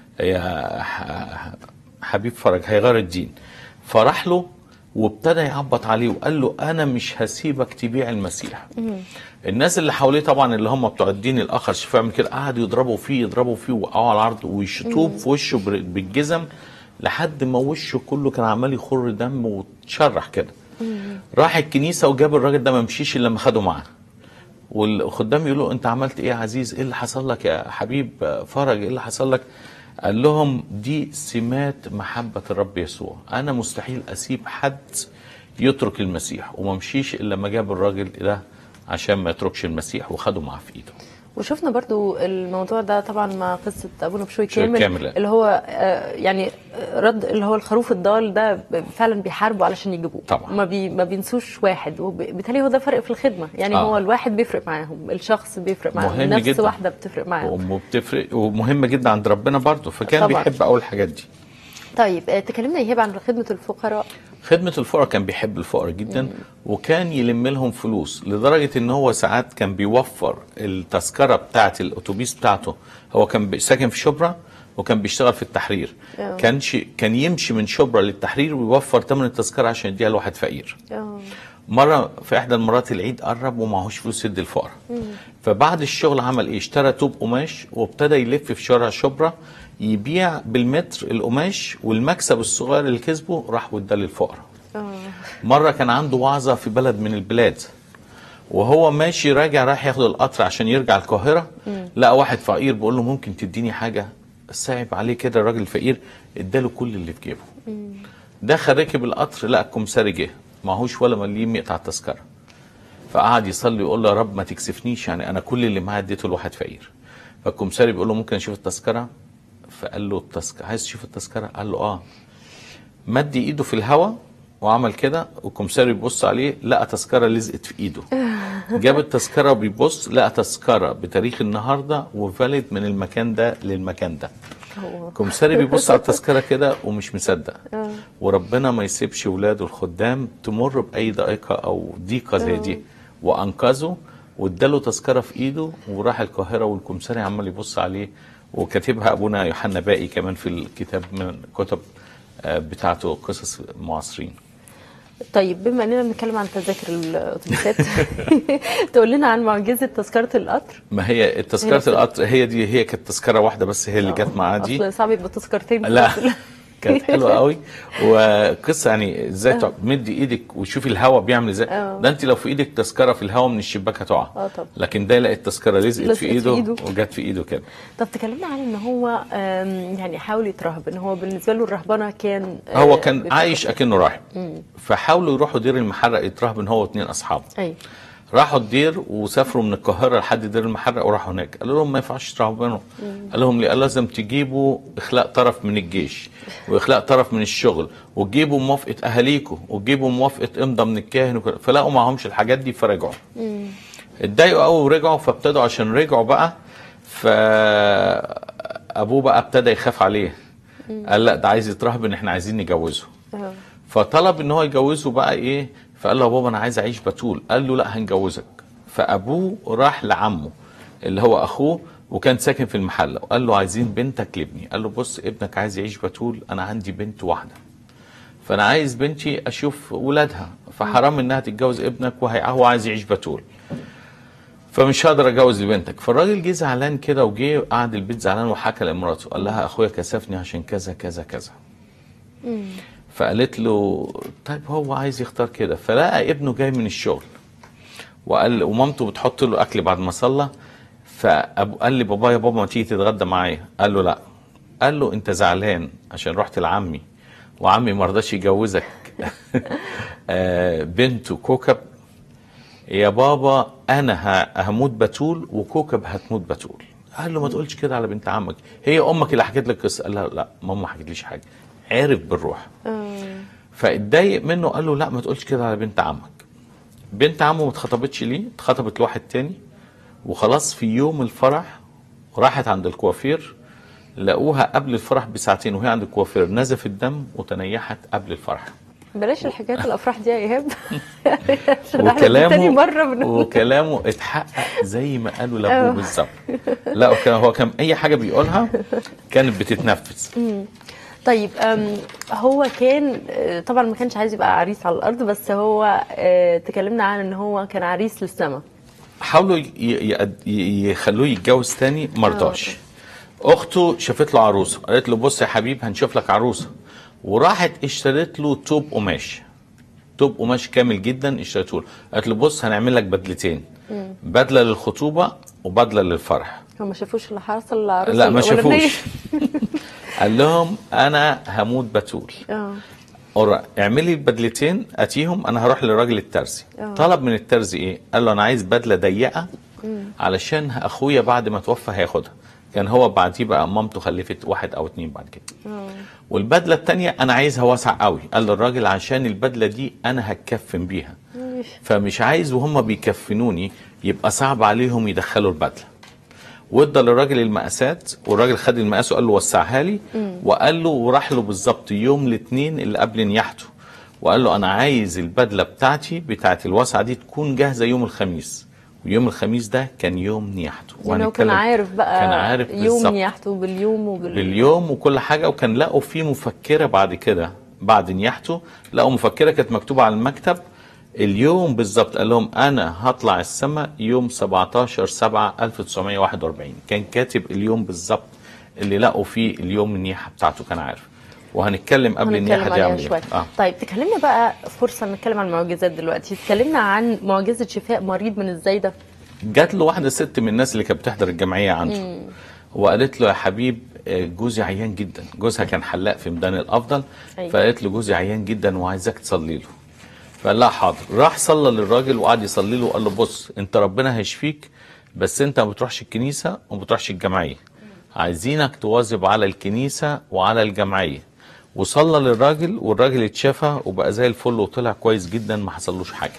يا ح- حبيب فرج هيغير الدين فراح له وابتدى يعبط عليه وقال له انا مش هسيبك تبيع المسيح الناس اللي حواليه طبعا اللي هم بتوع الدين الاخر شوفوا يعمل كده قعدوا يضربوا فيه يضربوا فيه وقعوا على الارض ويشطوه في وشه بر- بالجزم لحد ما وشه كله كان عمال يخر دم وتشرح كده راح الكنيسه وجاب الراجل ده ما مشيش الا لما خده معاه والخدام يقولوا انت عملت ايه يا عزيز ايه اللي حصل لك يا حبيب فرج ايه اللي حصل لك قال لهم دي سمات محبة الرب يسوع انا مستحيل اسيب حد يترك المسيح وما مشيش الا لما جاب الراجل ده عشان ما يتركش المسيح وخده معاه في ايده وشفنا برضو الموضوع ده طبعا مع قصه ابونا بشوي بشوي كامل, كامل. اللي هو آه، يعني رد اللي هو الخروف الضال ده فعلا بيحاربوا علشان يجيبوه طبعا. ما, بي ما بينسوش واحد وبالتالي هو ده فرق في الخدمه يعني آه. هو الواحد بيفرق معاهم الشخص بيفرق معاهم مهم نفس جدا. واحده بتفرق معاهم وبتفرق ومهمة جدا عند ربنا برضه فكان طبعا. بيحب اول الحاجات دي طيب آه، تكلمنا يا هبه عن خدمه الفقراء خدمة الفقراء كان بيحب الفقراء جدا وكان يلم لهم فلوس لدرجة ان هو ساعات كان بيوفر التذكرة بتاعة الاتوبيس بتاعته هو كان بي- ساكن في شبرا وكان بيشتغل في التحرير آه. كان كان يمشي من شبرا للتحرير ويوفر ثمن التذكرة عشان يديها لواحد فقير اه مرة في إحدى المرات العيد قرب ومعهوش فلوس يدي الفقراء فبعد الشغل عمل إيه؟ اشترى توب قماش وابتدى يلف في شارع شبرا يبيع بالمتر القماش والمكسب الصغير اللي كسبه راح واداه للفقراء. اه مرة كان عنده وعظة في بلد من البلاد وهو ماشي راجع رايح ياخد القطر عشان يرجع القاهرة لقى واحد فقير بيقول له ممكن تديني حاجة صعب عليه كده الراجل الفقير اداله كل اللي في جيبه دخل ركب القطر لقى الكمساري جه معهوش ولا مليم يقطع التذكرة فقعد يصلي ويقول له يا رب ما تكسفنيش يعني انا كل اللي معايا اديته لواحد فقير فالكمساري بيقول له ممكن اشوف التذكرة فقال له التذكرة عايز تشوف التذكرة قال له اه مد ايده في الهواء وعمل كده والكمساري بيبص عليه لقى تذكره لزقت في ايده جاب التذكره وبيبص لقى تذكره بتاريخ النهارده وفالid من المكان ده للمكان ده هو كمساري بيبص على التذكره كده ومش مصدق آه. وربنا ما يسيبش ولاده الخدام تمر باي ضائقه او ضيقه زي دي وانقذه واداله تذكره في ايده وراح القاهره والكمساري عمال يبص عليه وكاتبها ابونا يوحنا باقي كمان في الكتاب من الكتب آه، بتاعته قصص معاصرين طيب بما اننا بنتكلم عن تذاكر الاتوبيسات تقول لنا عن معجزه تذكره القطر ما هي تذكره نفس- القطر هي دي هي كانت تذكره واحده بس هي اللي جت معاه دي اصل صعب يبقى تذكرتين في لا نفس ال- كانت حلوه قوي وقصه يعني ازاي تمدي ايدك وتشوفي الهواء بيعمل ازاي آه. ده انت لو في ايدك تذكره في الهواء من الشباك هتقع اه طبعا لكن ده لقى التذكره لزقت لزقت في في ايده إيده. وجت في ايده كده طب تكلمنا عن ان هو آم، يعني حاول يترهب ان هو بالنسبه له الرهبنه كان آه، هو كان بت- عايش اكنه راهب فحاولوا يروحوا دير المحرق يترهب ان هو اتنين اصحابه ايوه راحوا الدير وسافروا من القاهره لحد دير المحرق وراحوا هناك قالوا لهم ما ينفعش ترهبنوا قال لهم ليه؟ قال لازم تجيبوا اخلاء طرف من الجيش واخلاء طرف من الشغل وتجيبوا موافقه اهاليكم وتجيبوا موافقه امضى من الكاهن وكده فلقوا معهمش الحاجات دي فرجعوا اتضايقوا قوي ورجعوا فابتدوا عشان رجعوا بقى فابوه بقى ابتدى يخاف عليه قال لا ده عايز يترهب ان احنا عايزين نجوزه آه. فطلب ان هو يجوزه بقى ايه فقال له يا بابا انا عايز اعيش بتول قال له لا هنجوزك فابوه راح لعمه اللي هو اخوه وكان ساكن في المحله وقال له عايزين بنتك لابني قال له بص ابنك عايز يعيش بتول انا عندي بنت واحده فانا عايز بنتي اشوف ولادها فحرام انها تتجوز ابنك وهي هو عايز يعيش بتول فمش هقدر اتجوز لبنتك فالراجل جه زعلان كده وجه قعد البيت زعلان وحكى لمراته قال لها اخويا كسفني عشان كذا كذا كذا فقالت له طيب هو عايز يختار كده فلقى ابنه جاي من الشغل وقال ومامته بتحط له اكل بعد ما صلى فابو قال لي بابا يا بابا ما تيجي تتغدى معايا قال له لا قال له انت زعلان عشان رحت لعمي وعمي ما رضاش يجوزك آه، بنته كوكب يا بابا انا ه- هموت بتول وكوكب هتموت بتول قال له ما تقولش كده على بنت عمك هي امك اللي حكت لك قصه قال لها لا ماما ما حكتليش حاجه عرف بالروح فاتضايق منه قال له لا ما تقولش كده على بنت عمك بنت عمه ما اتخطبتش ليه اتخطبت لواحد تاني وخلاص في يوم الفرح راحت عند الكوافير لقوها قبل الفرح بساعتين وهي عند الكوافير نزف الدم وتنيحت قبل الفرح بلاش الحكايات الافراح دي يا ايهاب عشان احنا تاني وكلامه مره بنقول وكلامه اتحقق زي ما قالوا اه. لابوه بالظبط لا وكان هو كان اي حاجه بيقولها كانت بتتنفذ طيب أم، هو كان آه، طبعا ما كانش عايز يبقى عريس على الارض بس هو آه، تكلمنا عن ان هو كان عريس للسما حاولوا ي- ي- ي- يخلوه يتجوز تاني مرضاش اخته شافت له عروسه قالت له بص يا حبيب هنشوف لك عروسه وراحت اشترت له توب قماش توب قماش كامل جدا اشتريته له قالت له بص هنعمل لك بدلتين بدله للخطوبه وبدله للفرح هو ما شافوش اللي حصل للعروسه لا ما الأولانية؟ شافوش قال لهم انا هموت بتول اه قرا اعملي البدلتين اتيهم انا هروح للراجل الترزي اه. طلب من الترزي ايه قال له انا عايز بدله ضيقه علشان اخويا بعد ما توفى هياخدها كان هو بعديه بقى مامته خلفت واحد او اتنين بعد كده اه والبدله التانية انا عايزها واسع قوي قال للراجل عشان البدله دي انا هتكفن بيها ماشي. فمش عايز وهم بيكفنوني يبقى صعب عليهم يدخلوا البدله وادى للراجل المقاسات والراجل خد المقاس وقال له وسعها لي وقال له وراح له بالظبط يوم الاثنين اللي قبل نياحته وقال له انا عايز البدله بتاعتي بتاعت الوسعه دي تكون جاهزه يوم الخميس ويوم الخميس ده كان يوم نياحته يعني هو كان وهنتكلم- عارف بقى كان عارف يوم بالظبط. نياحته باليوم وبال باليوم وكل حاجه وكان لقوا في مفكره بعد كده بعد نياحته لقوا مفكره كانت مكتوبه على المكتب اليوم بالظبط قال لهم انا هطلع السماء يوم 17 7 1941 كان كاتب اليوم بالظبط اللي لقوا فيه اليوم النياحه بتاعته كان عارف وهنتكلم قبل هنتكلم النياحه دي عليها عمل شويه ايه اه طيب تكلمنا بقى فرصه نتكلم عن المعجزات دلوقتي اتكلمنا عن معجزه شفاء مريض من الزايده جات له واحده ست من الناس اللي كانت بتحضر الجمعيه عنده وقالت له يا حبيب آه، جوزي عيان جدا جوزها كان حلاق في ميدان الافضل أيوة. فقالت له جوزي عيان جدا وعايزاك تصلي له فقال لها حاضر راح صلى للراجل وقعد يصلي له وقال له بص انت ربنا هيشفيك بس انت ما بتروحش الكنيسه وما بتروحش الجمعيه عايزينك تواظب على الكنيسه وعلى الجمعيه وصلى للراجل والراجل اتشفى وبقى زي الفل وطلع كويس جدا ما حصلوش حاجه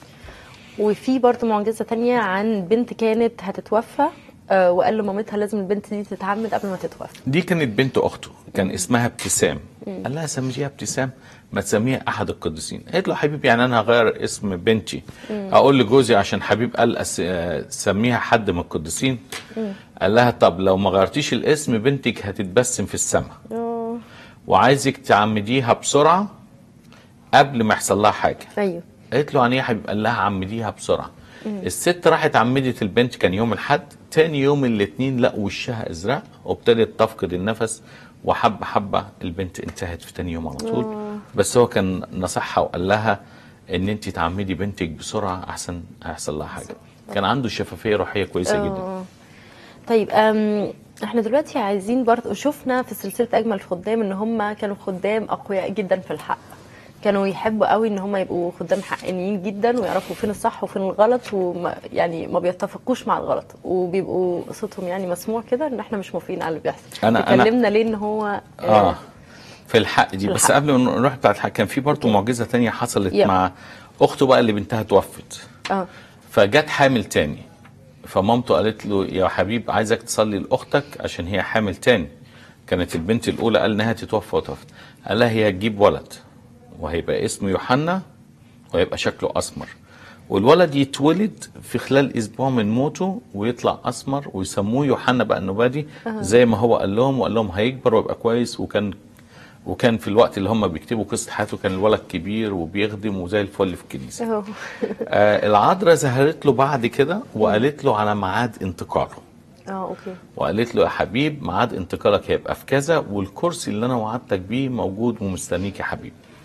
وفي برضه معجزه تانية عن بنت كانت هتتوفى آه، وقال لمامتها لازم البنت دي تتعمد قبل ما تتوفى دي كانت بنت اخته كان اسمها ابتسام قال لها سميها ابتسام ما تسميها احد القديسين قالت له يا حبيبي يعني انا هغير اسم بنتي اقول لجوزي عشان حبيب قال أس... آه، سميها حد من القديسين قال لها طب لو ما غيرتيش الاسم بنتك هتتبسم في السماء اه وعايزك تعمديها بسرعه قبل ما يحصل لها حاجه ايوه قالت له يعني ايه يا حبيب قال لها عمديها بسرعه الست راحت عمدت البنت كان يوم الاحد تاني يوم الاثنين لقوا وشها ازرق وابتدت تفقد النفس وحبه حبه البنت انتهت في تاني يوم على طول بس هو كان نصحها وقال لها ان انت تعمدي بنتك بسرعه احسن هيحصل لها حاجه كان عنده شفافيه روحيه كويسه جدا آه. طيب أم احنا دلوقتي عايزين برضه شفنا في سلسله اجمل الخدام ان هم كانوا خدام اقوياء جدا في الحق كانوا يحبوا قوي ان هم يبقوا خدام حقانيين جدا ويعرفوا فين الصح وفين الغلط وما يعني ما بيتفقوش مع الغلط وبيبقوا صوتهم يعني مسموع كده ان احنا مش موافقين على اللي بيحصل أنا- أنا- اتكلمنا ليه ان هو اه في الحق دي في بس الحق. قبل ما نروح بتاع الحق كان في برضه معجزه تانية حصلت يلا. مع اخته بقى اللي بنتها توفت اه فجت حامل تاني فمامته قالت له يا حبيب عايزك تصلي لاختك عشان هي حامل تاني كانت البنت الاولى قال انها تتوفى وتوفت قال لها هي هتجيب ولد وهيبقى اسمه يوحنا وهيبقى شكله اسمر والولد يتولد في خلال اسبوع من موته ويطلع اسمر ويسموه يوحنا بقى النبادي زي ما هو قال لهم وقال لهم هيكبر ويبقى كويس وكان وكان في الوقت اللي هم بيكتبوا قصه حياته كان الولد كبير وبيخدم وزي الفل في الكنيسه اهو آه العذراء ظهرت له بعد كده وقالت له على ميعاد انتقاله اه اوكي وقالت له يا حبيب ميعاد انتقالك هيبقى في كذا والكرسي اللي انا وعدتك بيه موجود ومستنيك يا حبيب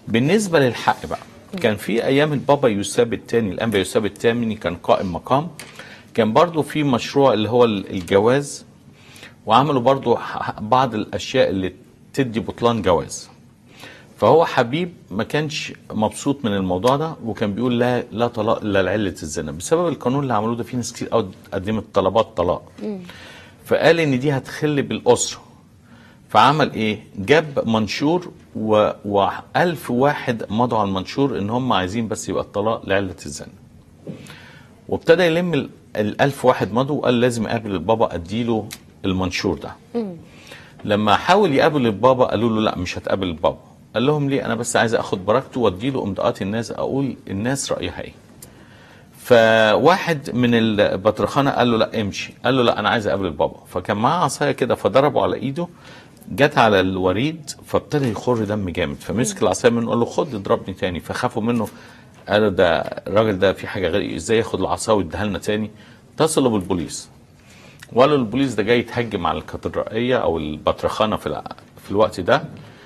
بالنسبه للحق بقى كان في ايام البابا يوساب الثاني الانبا يوساب الثاني كان قائم مقام كان برضو في مشروع اللي هو الجواز وعملوا برضو ح- بعض الاشياء اللي تدي بطلان جواز فهو حبيب ما كانش مبسوط من الموضوع ده وكان بيقول لا لا طلاق الا لعله الزنا بسبب القانون اللي عملوه ده في ناس كتير قوي قدمت طلبات طلاق فقال ان دي هتخل بالاسره فعمل ايه جاب منشور و... وألف واحد مضوا على المنشور ان هم عايزين بس يبقى الطلاق لعله الزنا وابتدى يلم ال- الألف واحد مضوا وقال لازم اقابل البابا اديله المنشور ده لما حاول يقابل البابا قالوا له لا مش هتقابل البابا قال لهم ليه انا بس عايز اخد بركته واديله امضاءات الناس اقول الناس رايها ايه فواحد من البطرخانه قال له لا امشي قال له لا انا عايز اقابل البابا فكان معاه عصايه كده فضربه على ايده جت على الوريد فابتدى يخر دم جامد فمسك العصايه منه قال له خد اضربني تاني فخافوا منه قالوا ده الراجل ده في حاجه غريبه ازاي ياخد العصايه ويديها لنا تاني اتصلوا بالبوليس وقالوا البوليس ده جاي يتهجم على الكاتدرائيه او البطرخانه في الع- في الوقت ده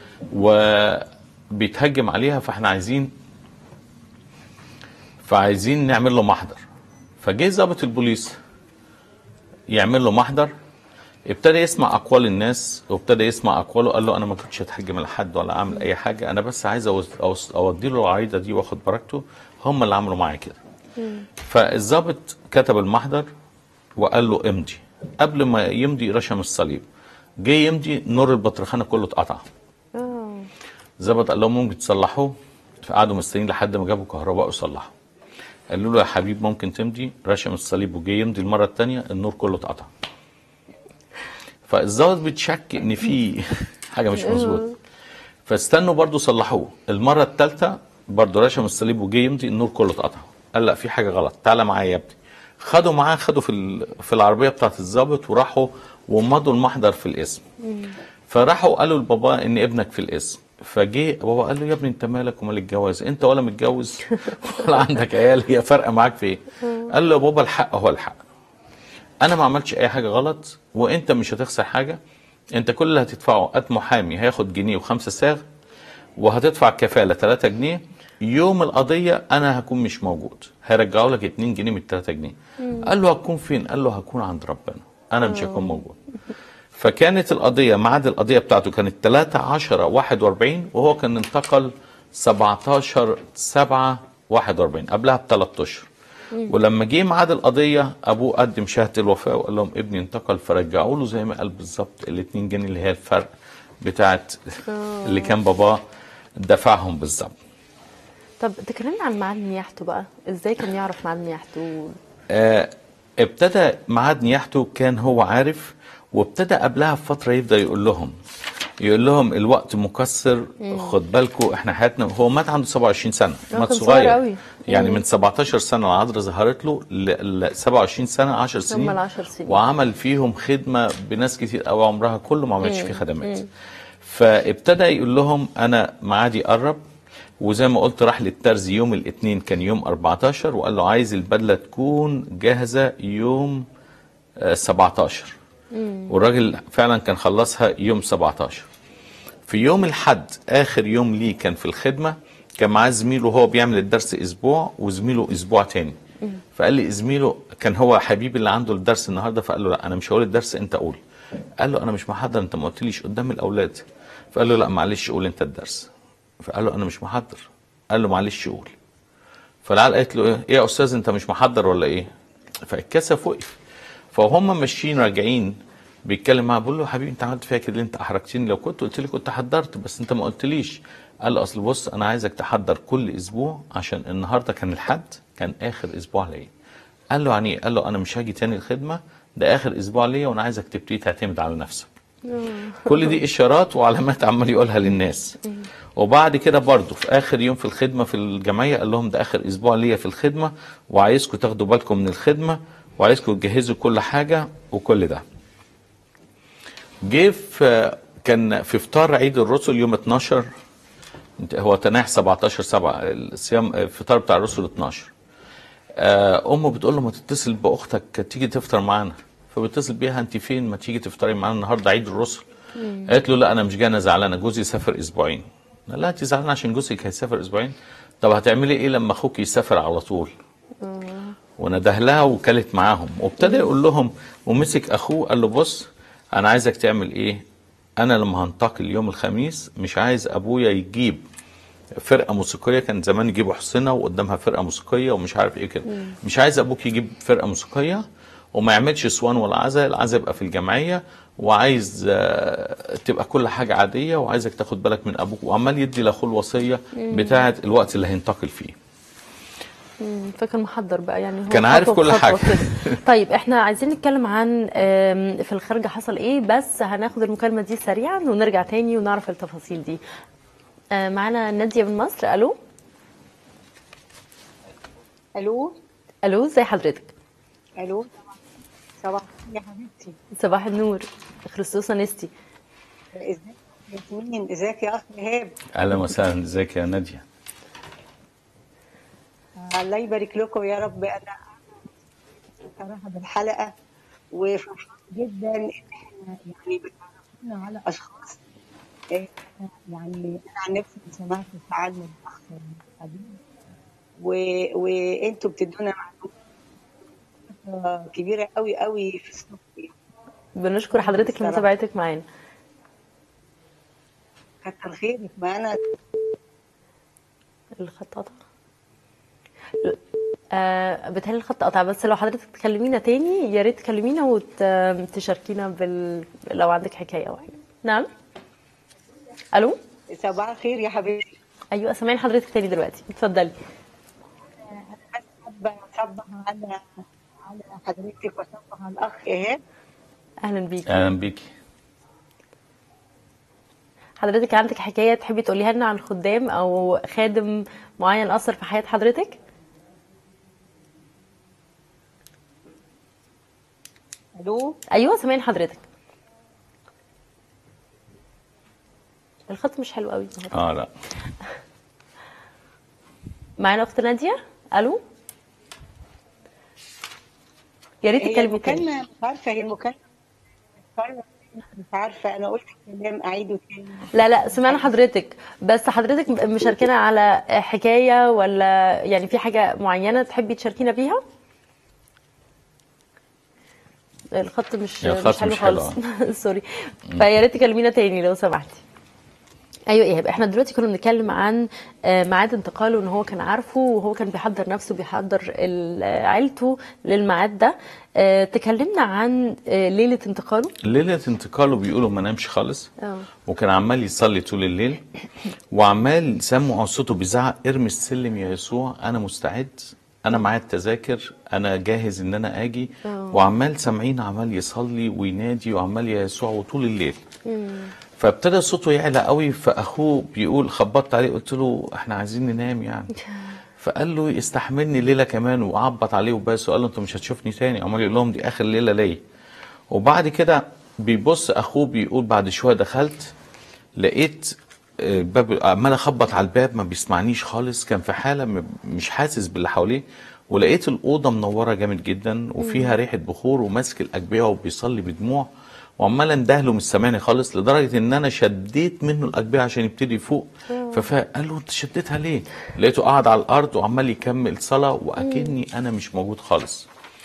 وبيتهجم عليها فاحنا عايزين فعايزين نعمل له محضر فجه ضابط البوليس يعمل له محضر ابتدى يسمع اقوال الناس وابتدى يسمع اقواله قال له انا ما كنتش اتهجم لحد ولا اعمل اي حاجه انا بس عايز أوز- أوز- اودي له العريضه دي واخد بركته هم اللي عملوا معايا كده فالضابط كتب المحضر وقال له امضي قبل ما يمضي رشم الصليب جه يمضي نور البطرخانه كله اتقطع اه الظابط قال لهم ممكن تصلحوه فقعدوا مستنيين لحد ما جابوا كهرباء وصلحوا قالوا له يا حبيب ممكن تمضي رشم الصليب وجه يمضي المره الثانيه النور كله اتقطع فالظابط بتشك ان في حاجه مش مظبوطه فاستنوا برضو صلحوه المره الثالثه برضو رشم الصليب وجه يمضي النور كله اتقطع قال لا في حاجه غلط تعالى معايا يا ابني خدوا معاه خدوا في ال- في العربيه بتاعت الظابط وراحوا ومضوا المحضر في الاسم فراحوا قالوا لبابا ان ابنك في الاسم فجه بابا قال له يا ابني انت مالك ومال الجواز انت ولا متجوز ولا عندك عيال هي فارقه معاك في ايه قال له يا بابا الحق هو الحق انا ما عملتش اي حاجه غلط وانت مش هتخسر حاجه انت كل اللي هتدفعه قد محامي هياخد جنيه وخمسة ساغ وهتدفع كفاله 3 جنيه يوم القضيه انا هكون مش موجود هيرجعوا لك 2 جنيه من 3 جنيه قال له هتكون فين قال له هكون عند ربنا انا مش هكون موجود فكانت القضيه ميعاد القضيه بتاعته كانت 3 10 41 وهو كان انتقل 17 7 41 قبلها بثلاث اشهر ولما جه ميعاد القضيه ابوه قدم شهاده الوفاه وقال لهم ابني انتقل فرجعوا له زي ما قال بالظبط ال 2 جنيه اللي هي الفرق بتاعت اللي كان باباه دفعهم بالظبط طب تكلمنا عن ميعاد نياحته بقى ازاي كان يعرف ميعاد نياحته آه، ابتدى ميعاد نياحته كان هو عارف وابتدى قبلها بفتره يفضل يقول لهم يقول لهم الوقت مكسر خد بالكم احنا حياتنا هو مات عنده 27 سنه هو مات كان صغير صغير قوي. يعني من 17 سنه العذراء ظهرت له ل ل 27 سنه 10 سنين العشر سنين. وعمل فيهم خدمه بناس كتير قوي عمرها كله ما عملش فيه خدمات فابتدى يقول لهم انا ميعادي قرب وزي ما قلت راح للترزي يوم الاثنين كان يوم 14 وقال له عايز البدله تكون جاهزه يوم آه، 17 والراجل فعلا كان خلصها يوم 17 في يوم الحد اخر يوم ليه كان في الخدمه كان معاه زميله هو بيعمل الدرس اسبوع وزميله اسبوع تاني فقال لي زميله كان هو حبيبي اللي عنده الدرس النهارده فقال له لا انا مش هقول الدرس انت قول قال له انا مش محضر انت ما قلتليش قدام الاولاد فقال له لا معلش قول انت الدرس فقال له انا مش محضر قال له معلش قول فالعيال قالت له ايه إيه يا استاذ انت مش محضر ولا ايه فاتكسف وقف فهم ماشيين راجعين بيتكلم معاه بقول له يا حبيبي انت عملت فيها كده ليه؟ انت احرجتني لو كنت قلت لي كنت حضرت بس انت ما قلتليش قال له اصل بص انا عايزك تحضر كل اسبوع عشان النهارده كان الحد كان اخر اسبوع ليا قال له يعني إيه؟ قال له انا مش هاجي تاني الخدمه ده اخر اسبوع ليا وانا عايزك تبتدي تعتمد على نفسك كل دي اشارات وعلامات عمال يقولها للناس وبعد كده برضه في اخر يوم في الخدمه في الجمعيه قال لهم ده اخر اسبوع ليا في الخدمه وعايزكم تاخدوا بالكم من الخدمه وعايزكم تجهزوا كل حاجه وكل ده جه في كان في فطار عيد الرسل يوم 12 انت- هو تناح 17 7 الصيام الفطار بتاع الرسل 12 آه، امه بتقول له ما تتصل باختك تيجي تفطر معانا فبيتصل بيها انت فين ما تيجي تفطري معانا النهارده عيد الرسل قالت له لا انا مش جايه انا زعلانه جوزي سافر اسبوعين قال لها انت زعلانه عشان جوزك هيسافر اسبوعين طب هتعملي ايه لما اخوك يسافر على طول ونده لها وكلت معاهم وابتدى يقول لهم ومسك اخوه قال له بص انا عايزك تعمل ايه انا لما هنتقل يوم الخميس مش عايز ابويا يجيب فرقه موسيقيه كان زمان يجيبوا حصنه وقدامها فرقه موسيقيه ومش عارف ايه كده مش عايز ابوك يجيب فرقه موسيقيه وما يعملش اسوان ولا عزا العزا يبقى في الجمعيه وعايز آه، تبقى كل حاجه عاديه وعايزك تاخد بالك من ابوك وعمال يدي لاخوه الوصيه بتاعه الوقت اللي هينتقل فيه مم، فكان محضر بقى يعني هو كان عارف خطوة كل بخطوة حاجة. كده. طيب احنا عايزين نتكلم عن آم، في الخارجة حصل ايه بس هناخد المكالمة دي سريعا ونرجع تاني ونعرف التفاصيل دي آه، معانا نادية من مصر الو الو الو ازي حضرتك الو صباح الخير يا حبيبتي صباح النور خريستوس انستي ازيك يا ياسمين ازيك يا اخ ايهاب اهلا وسهلا ازيك يا ناديه الله يبارك لكم يا رب انا صراحه بالحلقه وفرحان جدا ان احنا يعني بتعرفنا على اشخاص إيه، يعني انا عن نفسي سمعت تعلم الاخ حبيب و- وانتوا بتدونا معلومات كبيره قوي قوي في الصف بنشكر حضرتك الصراحة. لمتابعتك معانا كتر خيرك معانا الخط قطع آه بتهيألي الخط قطع بس لو حضرتك تكلمينا تاني يا ريت تكلمينا وتشاركينا بال لو عندك حكايه او حاجه نعم الو صباح الخير يا حبيبتي ايوه سامعين حضرتك تاني دلوقتي اتفضلي بس حابة أصبح على على حضرتك وأصبح على الأخ إيهاب اهلا بيك اهلا بيكي حضرتك عندك حكايه تحبي تقوليها لنا عن خدام او خادم معين اثر في حياه حضرتك ألو ايوه سامعين حضرتك الخط مش حلو قوي اه لا معانا اخت ناديه الو يا ريت هي تكلمي تاني المكالمة مش عارفة هي المكالمة مش عارفة أنا قلت كلام أعيده تاني لا لا سمعنا حضرتك بس حضرتك مشاركنا على حكايه ولا يعني في حاجه معينه تحبي تشاركينا بيها الخط مش يا مش الخط حلو مش حلو، خالص سوري فيا ريت تكلمينا تاني لو سمحتي ايوه ايهاب احنا دلوقتي كنا بنتكلم عن آه، ميعاد انتقاله ان هو كان عارفه وهو كان بيحضر نفسه بيحضر ال- عيلته للميعاد ده آه، تكلمنا عن آه، ليله انتقاله ليله انتقاله بيقولوا ما نامش خالص اه وكان عمال يصلي طول الليل وعمال سمعوا صوته بيزعق ارمي السلم يا يسوع انا مستعد انا معايا التذاكر انا جاهز ان انا اجي آه. وعمال سامعين عمال يصلي وينادي وعمال يا يسوع وطول الليل فابتدى صوته يعلى قوي فاخوه بيقول خبطت عليه قلت له احنا عايزين ننام يعني فقال له استحملني ليله كمان وعبط عليه وبس وقال له انت مش هتشوفني تاني عمال يقول لهم دي اخر ليله ليا وبعد كده بيبص اخوه بيقول بعد شويه دخلت لقيت آه، الباب عمال اخبط على الباب ما بيسمعنيش خالص كان في حاله م- مش حاسس باللي حواليه ولقيت الاوضه منوره جامد جدا وفيها ريحه بخور وماسك الاجبيه وبيصلي بدموع وعمال اندهله مش سامعني خالص لدرجه ان انا شديت منه الاجبيه عشان يبتدي يفوق ففاق قال له انت شديتها ليه؟ لقيته قاعد على الارض وعمال يكمل صلاه واكني انا مش موجود خالص.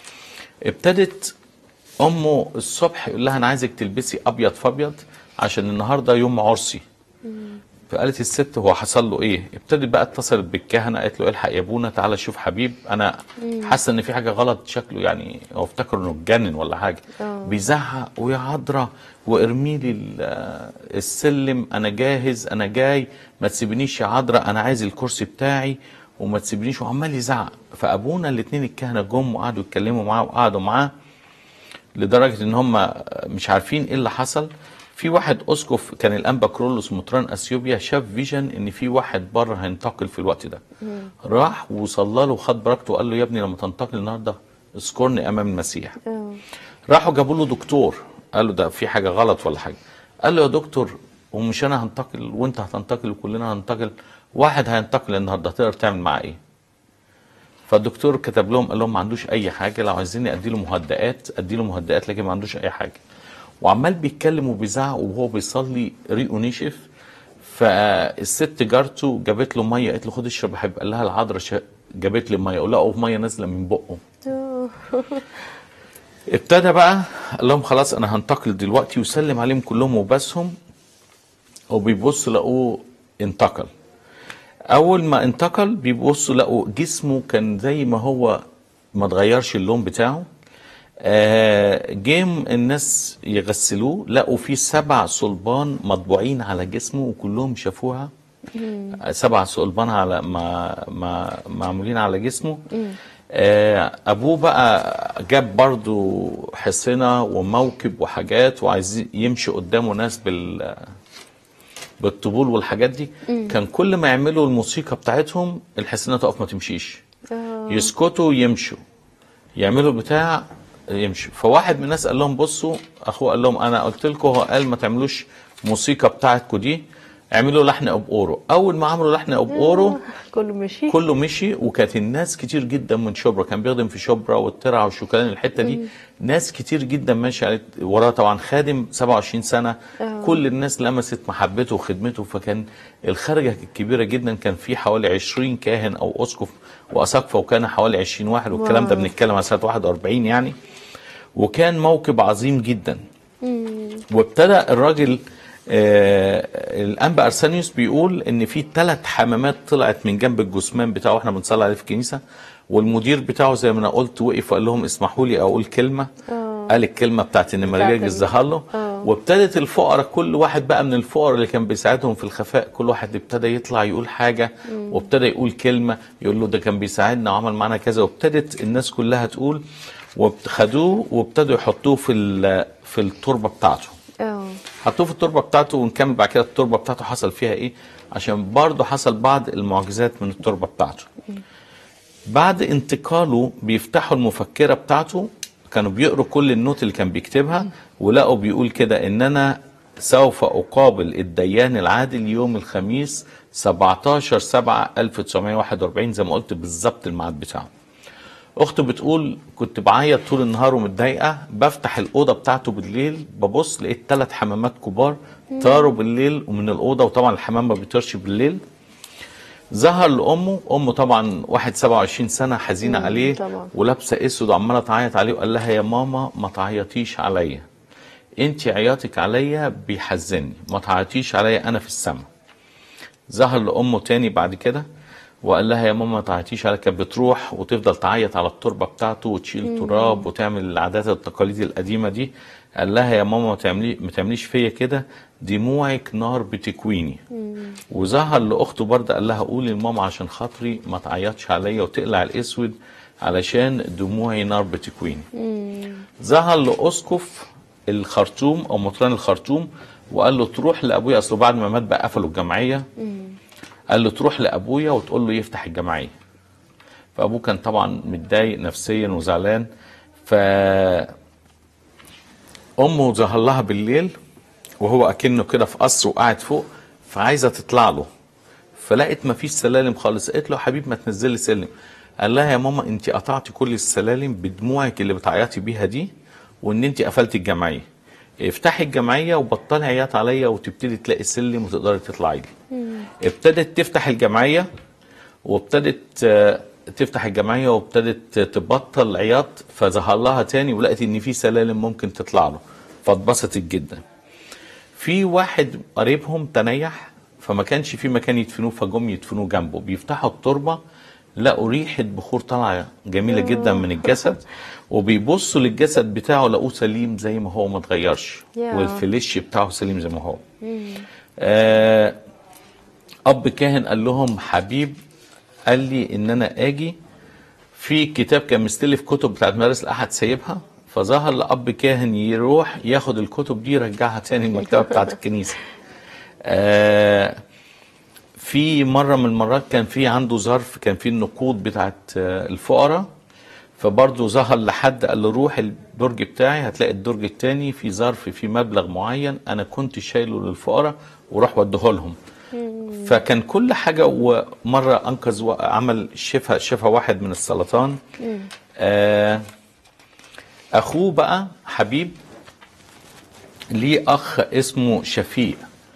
ابتدت امه الصبح يقول لها انا عايزك تلبسي ابيض فابيض عشان النهارده يوم عرسي فقالت الست هو حصل له ايه ابتدت بقى اتصلت بالكهنه قالت له الحق يا ابونا تعالى شوف حبيب انا حاسه ان في حاجه غلط شكله يعني هو افتكر انه اتجنن ولا حاجه آه. بيزعق ويا عذراء وارمي لي ال- السلم انا جاهز انا جاي ما تسيبنيش يا عذراء انا عايز الكرسي بتاعي وما تسيبنيش وعمال يزعق فابونا الاثنين الكهنه جم وقعدوا يتكلموا معاه وقعدوا معاه لدرجه ان هم مش عارفين ايه اللي حصل في واحد اسقف كان الانبا كرولوس مطران اثيوبيا شاف فيجن ان في واحد بره هينتقل في الوقت ده راح وصلى له وخد بركته وقال له يا ابني لما تنتقل النهارده اذكرني امام المسيح اه راحوا جابوا له دكتور قال له ده في حاجه غلط ولا حاجه قال له يا دكتور ومش انا هنتقل وانت هتنتقل وكلنا هننتقل واحد هينتقل النهارده تقدر تعمل معاه ايه فالدكتور كتب لهم قال لهم ما عندوش اي حاجه لو عايزيني ادي له مهدئات ادي له مهدئات لكن ما عندوش اي حاجه وعمال بيتكلم وبيزعق وهو بيصلي ريقه نشف فالست جارته جابت له ميه قالت له خد اشرب يا حبيبي قال لها العذراء شا- جابت لي ميه ولقوا ميه نازله من بقه ابتدى بقى قال لهم خلاص انا هنتقل دلوقتي وسلم عليهم كلهم وبسهم وبيبص لقوه انتقل اول ما انتقل بيبصوا لقوا جسمه كان زي ما هو ما اتغيرش اللون بتاعه آه، جيم الناس يغسلوه لقوا فيه سبع صلبان مطبوعين على جسمه وكلهم شافوها سبع صلبان على ما ما معمولين على جسمه آه، ابوه بقى جاب برضو حصنه وموكب وحاجات وعايز يمشي قدامه ناس بال بالطبول والحاجات دي كان كل ما يعملوا الموسيقى بتاعتهم الحصنه تقف ما تمشيش يسكتوا يمشوا يعملوا بتاع يمشوا فواحد من الناس قال لهم بصوا اخوه قال لهم انا قلت لكم هو قال ما تعملوش موسيقى بتاعتكم دي اعملوا لحن ابقورو اول ما عملوا لحن ابقورو كله مشي كله مشي وكانت الناس كتير جدا من شبرا كان بيخدم في شبرا والترعه والشوكولان الحته دي ناس كتير جدا ماشيه عليه وراه طبعا خادم 27 سنه كل الناس لمست محبته وخدمته فكان الخرجه كبيره جدا كان في حوالي 20 كاهن او اسقف واساقفه وكان حوالي 20 واحد والكلام ده واو. بنتكلم على سنه 41 يعني وكان موكب عظيم جدا وابتدى الراجل آه الانبا ارسانيوس بيقول ان في ثلاث حمامات طلعت من جنب الجثمان بتاعه احنا بنصلي عليه في الكنيسه والمدير بتاعه زي ما انا قلت وقف وقال لهم اسمحوا لي اقول كلمه قال الكلمه بتاعت ان مراجل ال- ظهر له آه. وابتدت الفقراء كل واحد بقى من الفقراء اللي كان بيساعدهم في الخفاء كل واحد ابتدى يطلع يقول حاجه وابتدى يقول كلمه يقول له ده كان بيساعدنا وعمل معانا كذا وابتدت الناس كلها تقول وخدوه وابتدوا يحطوه في ال- في التربه بتاعته اه حطوه في التربه بتاعته ونكمل بعد كده التربه بتاعته حصل فيها ايه عشان برضه حصل بعض المعجزات من التربه بتاعته بعد انتقاله بيفتحوا المفكره بتاعته كانوا بيقروا كل النوت اللي كان بيكتبها ولقوا بيقول كده ان انا سوف اقابل الديان العادل يوم الخميس 17 7 1941 زي ما قلت بالظبط الميعاد بتاعه اخته بتقول كنت بعيط طول النهار ومتضايقه بفتح الاوضه بتاعته بالليل ببص لقيت ثلاث حمامات كبار طاروا بالليل ومن الاوضه وطبعا الحمام ما بيطيرش بالليل ظهر لامه امه طبعا واحد 27 سنه حزينه مم، عليه طبعا. ولابسه اسود وعماله تعيط عليه وقال لها يا ماما ما تعيطيش عليا انت عياطك عليا بيحزني ما تعيطيش عليا انا في السماء ظهر لامه تاني بعد كده وقال لها يا ماما ما تعيطيش عليا كانت بتروح وتفضل تعيط على التربه بتاعته وتشيل تراب وتعمل العادات التقاليد القديمه دي قال لها يا ماما ما تعملي ما تعمليش فيا كده دموعك نار بتكويني وظهر لاخته برضه قال لها قولي لماما عشان خاطري ما تعيطش عليا وتقلع الاسود علشان دموعي نار بتكويني ظهر لاسقف الخرطوم او مطران الخرطوم وقال له تروح لابويا اصله بعد ما مات بقى قفلوا الجمعيه قال له تروح لابويا وتقول له يفتح الجمعيه فابوه كان طبعا متضايق نفسيا وزعلان ف امه ظهر لها بالليل وهو اكنه كده في قصر وقاعد فوق فعايزه تطلع له فلقيت ما فيش سلالم خالص قالت له يا حبيبي ما تنزلي سلم قال لها يا ماما انت قطعتي كل السلالم بدموعك اللي بتعيطي بيها دي وان انت قفلتي الجمعيه افتحي الجمعيه وبطلي عياط عليا وتبتدي تلاقي سلم وتقدري تطلعي لي ابتدت تفتح الجمعيه وابتدت آه، تفتح الجمعيه وابتدت تبطل عياط فظهر لها تاني ولقت ان في سلالم ممكن تطلع له فاتبسطت جدا في واحد قريبهم تنيح فما كانش في مكان يدفنوه فجم يدفنوه جنبه بيفتحوا التربه لقوا ريحه بخور طالعه جميله جدا من الجسد وبيبصوا للجسد بتاعه لقوه سليم زي ما هو ما اتغيرش يا. والفليش بتاعه سليم زي ما هو آه اب كاهن قال لهم حبيب قال لي ان انا اجي في كتاب كان مستلف كتب بتاعت مدارس الاحد سايبها فظهر لاب كاهن يروح ياخد الكتب دي يرجعها تاني المكتبه بتاعت الكنيسه آه في مره من المرات كان في عنده ظرف كان في النقود بتاعت آه، الفقراء فبرضه ظهر لحد قال له روح الدرج بتاعي هتلاقي الدرج التاني في ظرف في مبلغ معين انا كنت شايله للفقراء وراح وديه لهم فكان كل حاجه ومره انقذ وعمل شفاء شفاء واحد من السرطان آه اخوه بقى حبيب ليه اخ اسمه شفيق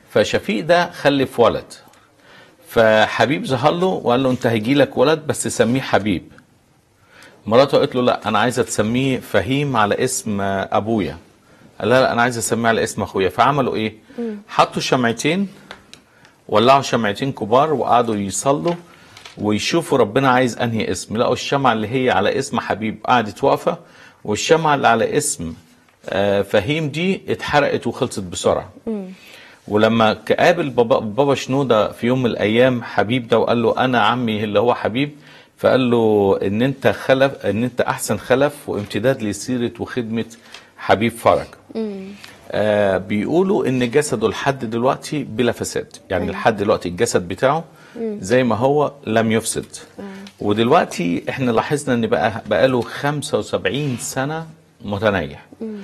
فشفيق ده خلف ولد فحبيب ظهر له وقال له انت هيجي لك ولد بس سميه حبيب مراته قالت له لا انا عايزه تسميه فهيم على اسم ابويا قال لها لا انا عايزه اسميه على اسم اخويا فعملوا ايه حطوا شمعتين ولعوا شمعتين كبار وقعدوا يصلوا ويشوفوا ربنا عايز انهي اسم لقوا الشمعة اللي هي على اسم حبيب قعدت واقفة والشمعة اللي على اسم آه، فهيم دي اتحرقت وخلصت بسرعة ولما قابل بابا, بابا شنودة في يوم من الايام حبيب ده وقال له انا عمي اللي هو حبيب فقال له ان انت خلف ان انت احسن خلف وامتداد لسيرة وخدمة حبيب فرج آه بيقولوا ان جسده لحد دلوقتي بلا فساد يعني لحد دلوقتي الجسد بتاعه زي ما هو لم يفسد ودلوقتي احنا لاحظنا ان بقى بقاله 75 سنه متنيح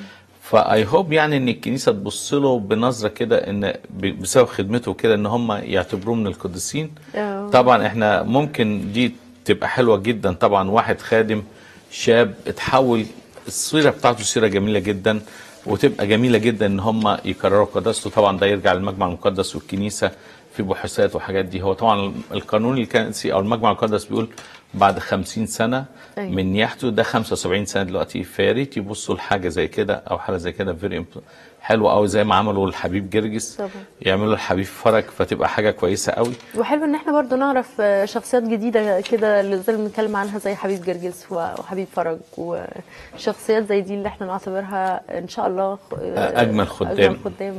فاي هوب يعني ان الكنيسه تبص له بنظره كده ان ب- بسبب خدمته كده ان هم يعتبروه من القديسين آه. طبعا احنا ممكن دي تبقى حلوه جدا طبعا واحد خادم شاب اتحول السيره بتاعته سيره جميله جدا وتبقى جميله جدا ان هم يكرروا قداسته طبعا ده يرجع للمجمع المقدس والكنيسه في بحوثات وحاجات دي هو طبعا القانون الكنسي او المجمع المقدس بيقول بعد 50 سنه أيوة. من نياحته ده 75 سنه دلوقتي فيا ريت يبصوا لحاجه زي كده او حاجه زي كده فيري حلوه قوي زي ما عملوا الحبيب جرجس طبعا. يعملوا الحبيب فرج فتبقى حاجه كويسه قوي وحلو ان احنا برضو نعرف آه، شخصيات جديده كده اللي زي اللي بنتكلم عنها زي حبيب جرجس وحبيب فرج وشخصيات زي دي اللي احنا نعتبرها ان شاء الله آه، أجمل خدام. اجمل خدام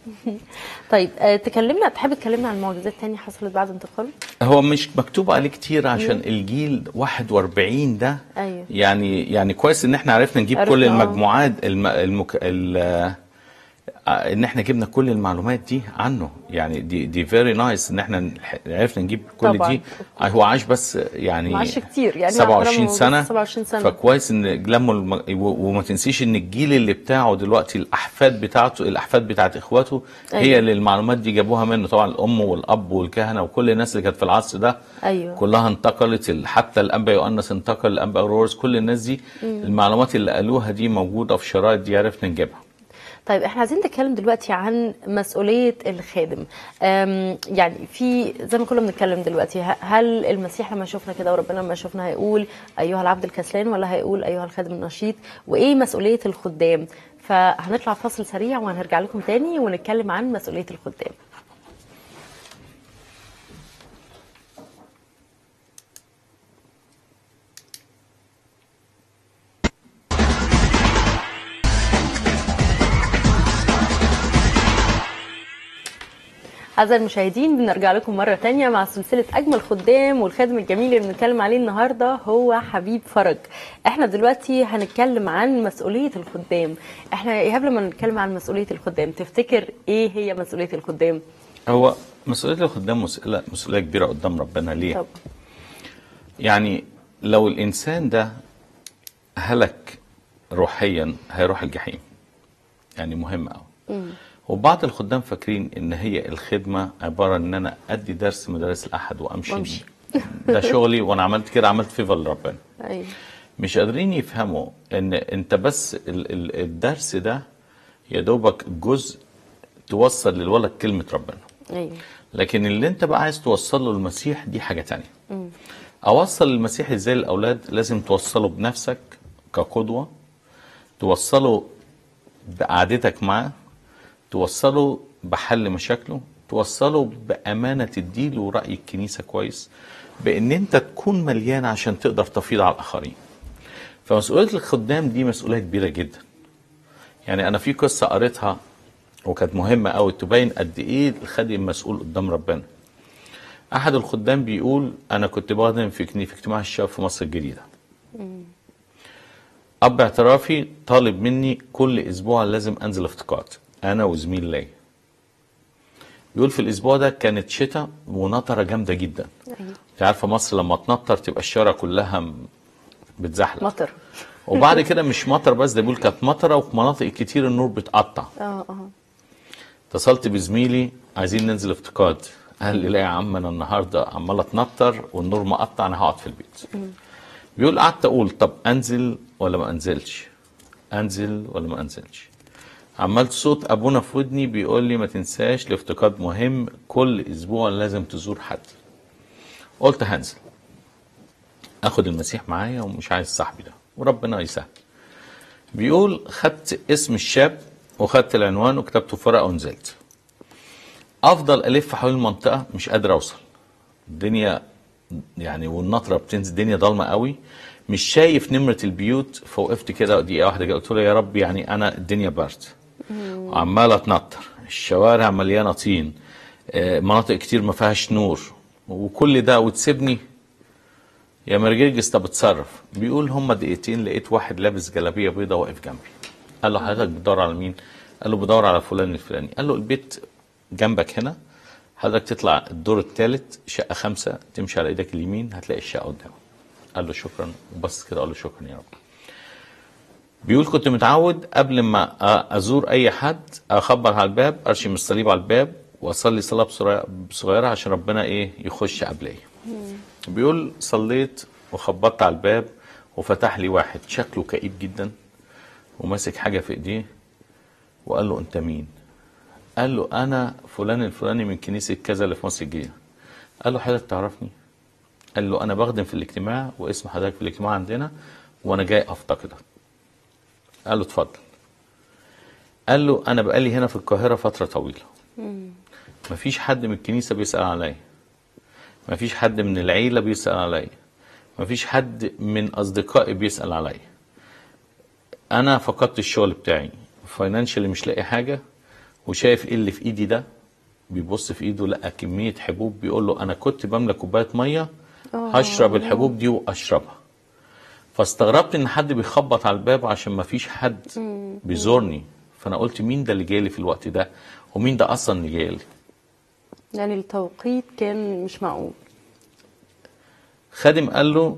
طيب آه، تكلمنا تحب تكلمنا عن معجزات تانية حصلت بعد انتقاله هو مش مكتوب عليه كتير عشان الجيل 41 ده أيوة. يعني يعني كويس ان احنا عرفنا نجيب عرفنا، كل آه. المجموعات الم... المك... ال... آه، ان احنا جبنا كل المعلومات دي عنه يعني دي دي فيري نايس ان احنا نح- عرفنا نجيب كل طبعاً. دي آه، هو عاش بس يعني ما عاش كتير، يعني 27 أحترمه سنه بس 27 سنة. فكويس ان لموا الم... و- وما تنسيش ان الجيل اللي بتاعه دلوقتي الاحفاد بتاعته الاحفاد بتاعت اخواته هي أيوة. اللي المعلومات دي جابوها منه طبعا الام والاب والكهنه وكل الناس اللي كانت في العصر ده أيوة. كلها انتقلت ال- حتى الانبا يؤنس انتقل الانبا اورورس كل الناس دي المعلومات اللي قالوها دي موجوده في شرايط دي عرفنا نجيبها طيب احنا عايزين نتكلم دلوقتي عن مسؤولية الخادم أم، يعني في زي ما كنا بنتكلم دلوقتي ه- هل المسيح لما شفنا كده وربنا لما شفنا هيقول أيها العبد الكسلان ولا هيقول أيها الخادم النشيط وإيه مسؤولية الخدام فهنطلع فاصل سريع وهنرجع لكم تاني ونتكلم عن مسؤولية الخدام أعزائي المشاهدين بنرجع لكم مرة تانية مع سلسلة أجمل خدام والخادم الجميل اللي بنتكلم عليه النهاردة هو حبيب فرج احنا دلوقتي هنتكلم عن مسؤولية الخدام احنا يا إيهاب لما نتكلم عن مسؤولية الخدام تفتكر ايه هي مسؤولية الخدام؟ هو مسؤوليه الخدام مسؤوليه مسؤوليه كبيره قدام ربنا ليه؟ طب يعني لو الانسان ده هلك روحيا هيروح الجحيم يعني مهم قوي وبعض الخدام فاكرين ان هي الخدمه عباره ان انا ادي درس مدارس الاحد وامشي وأمشي. ده شغلي وانا عملت كده عملت فيفر لربنا أيوه مش قادرين يفهموا ان انت بس ال- ال- الدرس ده يا دوبك جزء توصل للولد كلمه ربنا أيوه لكن اللي انت بقى عايز توصله المسيح دي حاجة تانية اوصل المسيح ازاي للاولاد لازم توصله بنفسك كقدوة توصله بقعدتك معاه توصله بحل مشاكله توصله بأمانة تديله رأي الكنيسة كويس بأن أنت تكون مليان عشان تقدر تفيض على الآخرين فمسؤولية الخدام دي مسؤولية كبيرة جدا يعني أنا في قصة قريتها وكانت مهمة أوي تبين قد إيه الخادم مسؤول قدام ربنا أحد الخدام بيقول أنا كنت بخدم في كني- في اجتماع الشباب في مصر الجديدة أب اعترافي طالب مني كل أسبوع لازم أنزل افتقاد أنا وزميل ليا بيقول في الأسبوع ده كانت شتاء ونطرة جامدة جدا أيوه أنت عارفة مصر لما تنطر تبقى الشارع كلها م- بتزحلق مطر وبعد كده مش مطر بس ده بيقول كانت مطرة وفي مناطق كتير النور بتقطع اه اه اتصلت بزميلي عايزين ننزل افتقاد قال لي لا يا عم انا النهارده عمال اتنطر والنور مقطع انا هقعد في البيت بيقول قعدت اقول طب انزل ولا ما انزلش انزل ولا ما انزلش عملت صوت ابونا في ودني بيقول لي ما تنساش الافتقاد مهم كل اسبوع لازم تزور حد قلت هنزل اخد المسيح معايا ومش عايز صاحبي ده وربنا يسهل بيقول خدت اسم الشاب وخدت العنوان وكتبته في ورقه ونزلت افضل الف حوالين المنطقه مش قادر اوصل الدنيا يعني والنطره بتنزل الدنيا ضلمه قوي مش شايف نمره البيوت فوقفت كده دقيقه واحده كده قلت له يا رب يعني انا الدنيا برد وعمال اتنطر الشوارع مليانه طين آه، مناطق كتير ما فيهاش نور وكل ده وتسيبني يا مرجرجس طب اتصرف بيقول هما دقيقتين لقيت واحد لابس جلابيه بيضاء واقف جنبي قال له حضرتك بتدور على مين؟ قال له بدور على فلان الفلاني قال له البيت جنبك هنا حضرتك تطلع الدور الثالث شقه خمسه تمشي على ايدك اليمين هتلاقي الشقه قدامك قال له شكرا وبس كده قال له شكرا يا رب بيقول كنت متعود قبل ما أ- ازور اي حد اخبر على الباب ارشم الصليب على الباب واصلي صلاه بصغيره- صغيره عشان ربنا ايه يخش قبلي بيقول صليت وخبطت على الباب وفتح لي واحد شكله كئيب جدا وماسك حاجه في ايديه وقال له انت مين قال له انا فلان الفلاني من كنيسه كذا اللي في مصر الجديده قال له حضرتك تعرفني قال له انا بخدم في الاجتماع واسم حضرتك في الاجتماع عندنا وانا جاي افتقدك قال له اتفضل قال له انا بقالي هنا في القاهره فتره طويله مفيش حد من الكنيسه بيسال عليا مفيش حد من العيله بيسال عليا مفيش حد من اصدقائي بيسال عليا انا فقدت الشغل بتاعي فاينانشالي مش لاقي حاجه وشايف ايه اللي في ايدي ده بيبص في ايده لقى كميه حبوب بيقول له انا كنت بملى كوبايه ميه هشرب الحبوب دي واشربها فاستغربت ان حد بيخبط على الباب عشان ما فيش حد بيزورني فانا قلت مين ده اللي جاي لي في الوقت ده ومين ده اصلا اللي جاي لي يعني التوقيت كان مش معقول خادم قال له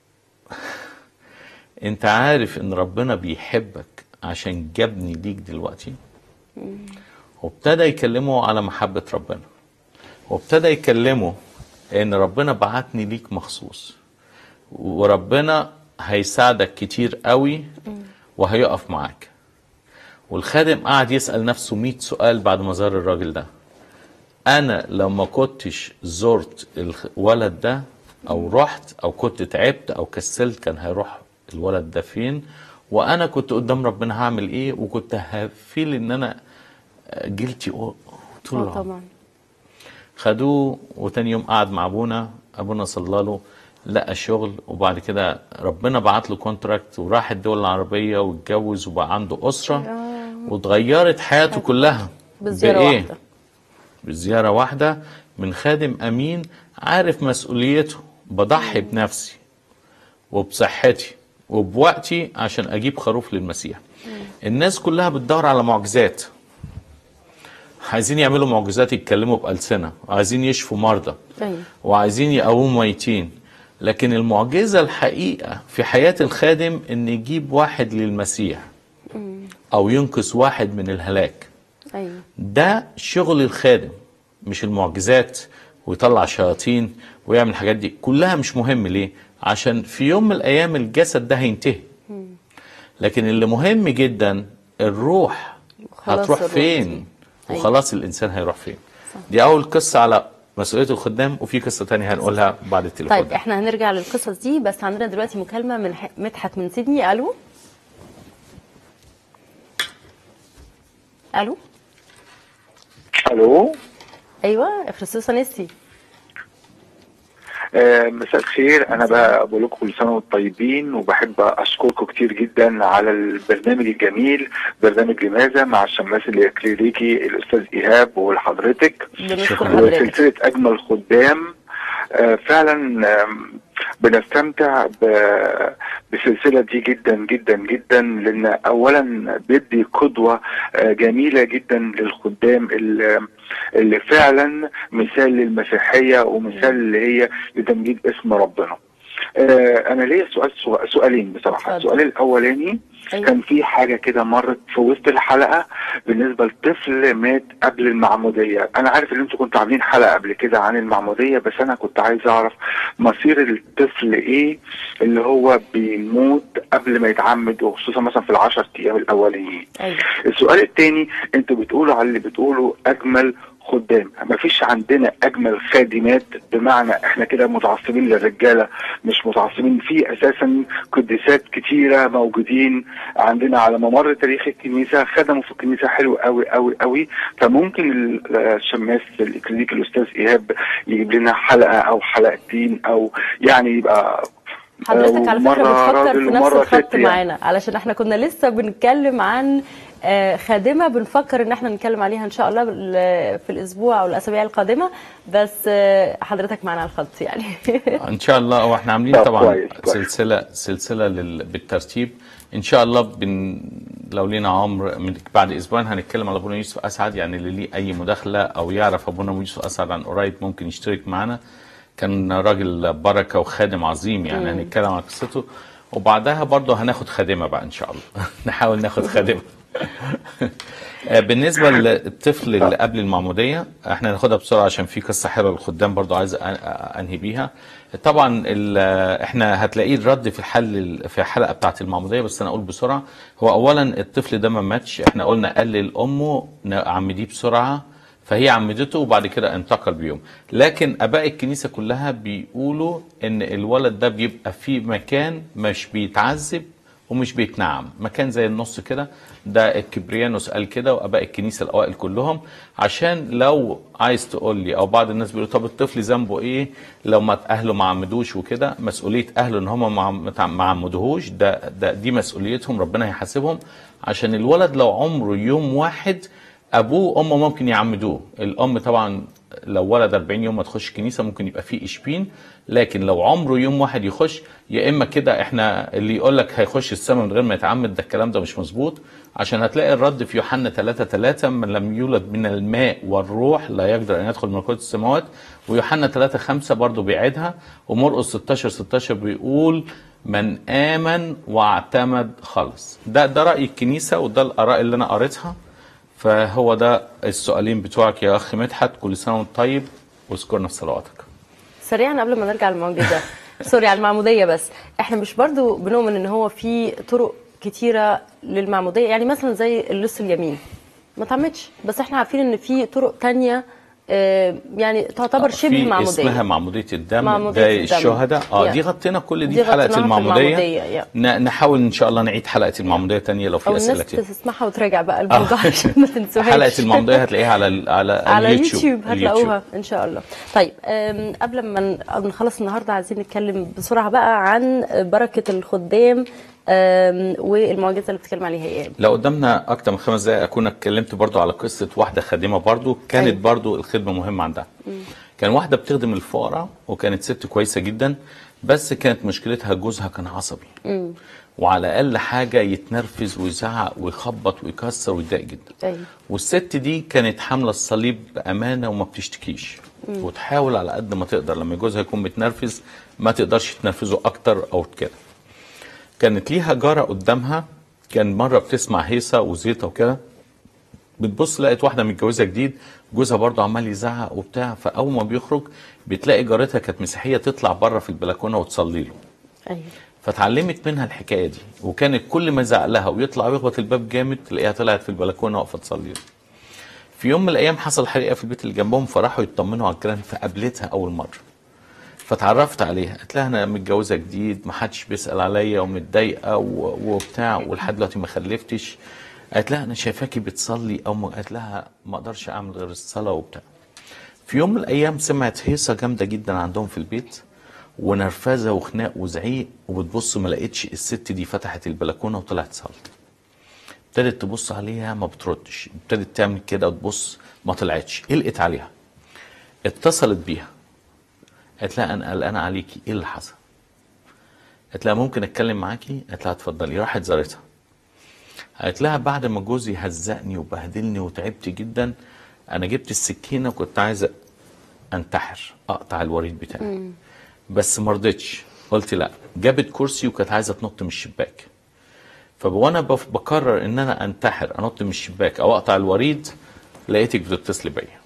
انت عارف ان ربنا بيحبك عشان جابني ليك دلوقتي وابتدى يكلمه على محبة ربنا وابتدى يكلمه ان ربنا بعتني ليك مخصوص وربنا هيساعدك كتير قوي وهيقف معاك والخادم قعد يسأل نفسه 100 سؤال بعد ما زار الراجل ده انا لو ما كنتش زرت الولد ده او رحت او كنت تعبت او كسلت كان هيروح الولد ده فين وانا كنت قدام ربنا هعمل ايه وكنت هفيل ان انا جلتي طول اه العمر طبعا خدوه وتاني يوم قعد مع ابونا ابونا صلى له لقى شغل وبعد كده ربنا بعت له كونتراكت وراح الدول العربيه واتجوز وبقى عنده اسره واتغيرت حياته كلها بزياره بإيه؟ واحده بزيارة واحدة من خادم أمين عارف مسؤوليته بضحي بنفسي وبصحتي وبوقتي عشان أجيب خروف للمسيح الناس كلها بتدور على معجزات عايزين يعملوا معجزات يتكلموا بألسنة وعايزين يشفوا مرضى ايوه وعايزين يقوموا ميتين لكن المعجزة الحقيقة في حياة الخادم ان يجيب واحد للمسيح او ينقذ واحد من الهلاك ايوه ده شغل الخادم مش المعجزات ويطلع شياطين ويعمل الحاجات دي كلها مش مهم ليه عشان في يوم من الايام الجسد ده هينتهي لكن اللي مهم جدا الروح خلاص هتروح الروح فين دي. أيوة. وخلاص الانسان هيروح فين دي اول قصه على مسؤوليه الخدام وفي قصه تانية هنقولها بعد التليفون طيب احنا هنرجع للقصص دي بس عندنا دلوقتي مكالمه من ح- مدحت من سيدني الو الو الو ايوه افرسوس انستي آه، مساء الخير انا بقى بقول لكم كل سنه وانتم طيبين وبحب اشكركم كتير جدا على البرنامج الجميل برنامج لماذا مع الشماس الاكليريكي الاستاذ ايهاب وحضرتك بنشكر شكراً. حضرتك وسلسله اجمل خدام آه، فعلا آم، بنستمتع ب- بالسلسله دي جدا جدا جدا لان اولا بيدي قدوه آه، جميله جدا للخدام اللي اللي فعلا مثال للمسيحيه ومثال اللي هي لتمجيد اسم ربنا آه انا ليا سؤال سؤال- سؤالين بصراحه اتفضل. السؤال الاولاني أيوة. كان في حاجه كده مرت في وسط الحلقه بالنسبه لطفل مات قبل المعموديه انا عارف ان انتوا كنتوا عاملين حلقه قبل كده عن المعموديه بس انا كنت عايز اعرف مصير الطفل ايه اللي هو بيموت قبل ما يتعمد وخصوصا مثلا في العشر ايام الاولانيين ايوه السؤال الثاني انتوا بتقولوا على اللي بتقولوا اجمل خدام ما فيش عندنا اجمل خادمات بمعنى احنا كده متعصبين للرجاله مش متعصبين في اساسا قديسات كتيره موجودين عندنا على ممر تاريخ الكنيسه خدموا في الكنيسه حلو قوي قوي قوي فممكن ال- الشماس الاكلينيكي الاستاذ ايهاب يجيب لنا حلقه او حلقتين او يعني يبقى حضرتك على فكره مرة بتفكر راجل في نفس ومرة الخط ست يعني. معانا علشان احنا كنا لسه بنتكلم عن آه، خادمه بنفكر ان احنا نتكلم عليها ان شاء الله بال- في الاسبوع او الاسابيع القادمه بس آه، حضرتك معانا على الخط يعني ان شاء الله واحنا عاملين طب طبعا كويس، كويس. سلسله سلسله لل... بالترتيب ان شاء الله بن... لو لينا عمر من بعد اسبوعين هنتكلم على ابونا يوسف اسعد يعني اللي ليه اي مداخله او يعرف ابونا يوسف اسعد عن قريب ممكن يشترك معنا كان راجل بركه وخادم عظيم يعني هنتكلم عن قصته وبعدها برضه هناخد خادمه بقى ان شاء الله نحاول ناخد خادمه آه، بالنسبه للطفل اللي قبل المعموديه احنا ناخدها بسرعه عشان في قصه حلوه للخدام برضو عايز أ- أ- انهي بيها طبعا ال- احنا هتلاقيه الرد في الحل في الحلقه بتاعه المعموديه بس انا اقول بسرعه هو اولا الطفل ده ما ماتش احنا قلنا قال لامه عمديه بسرعه فهي عمدته وبعد كده انتقل بيوم لكن اباء الكنيسه كلها بيقولوا ان الولد ده بيبقى في مكان مش بيتعذب ومش بيتنعم مكان زي النص كده ده الكبريانوس قال كده واباء الكنيسه الاوائل كلهم عشان لو عايز تقول لي او بعض الناس بيقولوا طب الطفل ذنبه ايه لو ما اهله ما عمدوش وكده مسؤوليه اهله ان هم ما عم- ما عمدوهوش ده, ده دي مسؤوليتهم ربنا هيحاسبهم عشان الولد لو عمره يوم واحد ابوه وامه ممكن يعمدوه الام طبعا لو ولد 40 يوم ما تخش كنيسه ممكن يبقى فيه اشبين لكن لو عمره يوم واحد يخش يا اما كده احنا اللي يقول لك هيخش السماء من غير ما يتعمد ده الكلام ده مش مظبوط عشان هتلاقي الرد في يوحنا 3 3 من لم يولد من الماء والروح لا يقدر ان يدخل ملكوت السماوات ويوحنا 3 5 برضه بيعيدها ومرقس 16 16 بيقول من امن واعتمد خلص ده ده راي الكنيسه وده الاراء اللي انا قريتها فهو ده السؤالين بتوعك يا اخ مدحت كل سنه وانت طيب واذكرنا في صلواتك سريعا قبل ما نرجع للمعجزه سوري على المعموديه بس احنا مش برضو بنؤمن ان هو في طرق كتيره للمعموديه يعني مثلا زي اللص اليمين ما تعمدش بس احنا عارفين ان في طرق تانية آه، يعني تعتبر شبه في معموديه اسمها معموديه الدم معمودية ده الدم. الشهداء اه يا. دي غطينا كل دي, دي في حلقه غطيناها في المعموديه, المعمودية، يا. ن- نحاول ان شاء الله نعيد حلقه المعموديه تانية لو في او اسئله الناس تانية تسمعها وتراجع بقى الموضوع عشان ما تنسوهاش حلقه المعموديه هتلاقيها على ال- على, على اليوتيوب يوتيوب هتلاقوها ان شاء الله طيب أم، قبل ما ن- نخلص النهارده عايزين نتكلم بسرعه بقى عن بركه الخدام أم، والمعجزه اللي بتتكلم عليها ايه لو قدامنا اكتر من خمس دقائق اكون اتكلمت برضو على قصه واحده خادمه برضو كانت أيوة. برضو الخدمه مهمه عندها كان واحده بتخدم الفقراء وكانت ست كويسه جدا بس كانت مشكلتها جوزها كان عصبي وعلى اقل حاجه يتنرفز ويزعق ويخبط ويكسر ويتضايق جدا أيوة. والست دي كانت حامله الصليب بامانه وما بتشتكيش وتحاول على قد ما تقدر لما جوزها يكون متنرفز ما تقدرش تنرفزه اكتر او كده كانت ليها جاره قدامها كان مره بتسمع هيصه وزيطه وكده بتبص لقت واحده متجوزه جديد جوزها برضه عمال يزعق وبتاع فاول ما بيخرج بتلاقي جارتها كانت مسيحيه تطلع بره في البلكونه وتصلي له ايوه فتعلمت منها الحكايه دي وكانت كل ما يزعق لها ويطلع ويخبط الباب جامد تلاقيها طلعت في البلكونه واقفه تصلي له في يوم من الايام حصل حريقه في البيت اللي جنبهم فراحوا يطمنوا على الجيران فقابلتها اول مره فتعرفت عليها قلت لها انا متجوزه جديد ما حدش بيسال عليا ومتضايقه و- وبتاع ولحد دلوقتي ما خلفتش قالت لها انا شايفاكي بتصلي او ما قالت لها ما اقدرش اعمل غير الصلاه وبتاع في يوم من الايام سمعت هيصه جامده جدا عندهم في البيت ونرفزه وخناق وزعيق وبتبص ما لقيتش الست دي فتحت البلكونه وطلعت تصلي ابتدت تبص عليها ما بتردش ابتدت تعمل كده وتبص ما طلعتش قلقت عليها اتصلت بيها قالت لها انا قلقانه عليكي ايه اللي حصل قالت لها ممكن اتكلم معاكي قالت لها اتفضلي راحت زارتها قالت لها بعد ما جوزي هزقني وبهدلني وتعبت جدا انا جبت السكينه وكنت عايزه انتحر اقطع الوريد بتاعي بس ما رضيتش قلت لا جابت كرسي وكانت عايزه تنط من الشباك فوانا بف- بقرر ان انا انتحر انط من الشباك او اقطع الوريد لقيتك بتتصلي بيا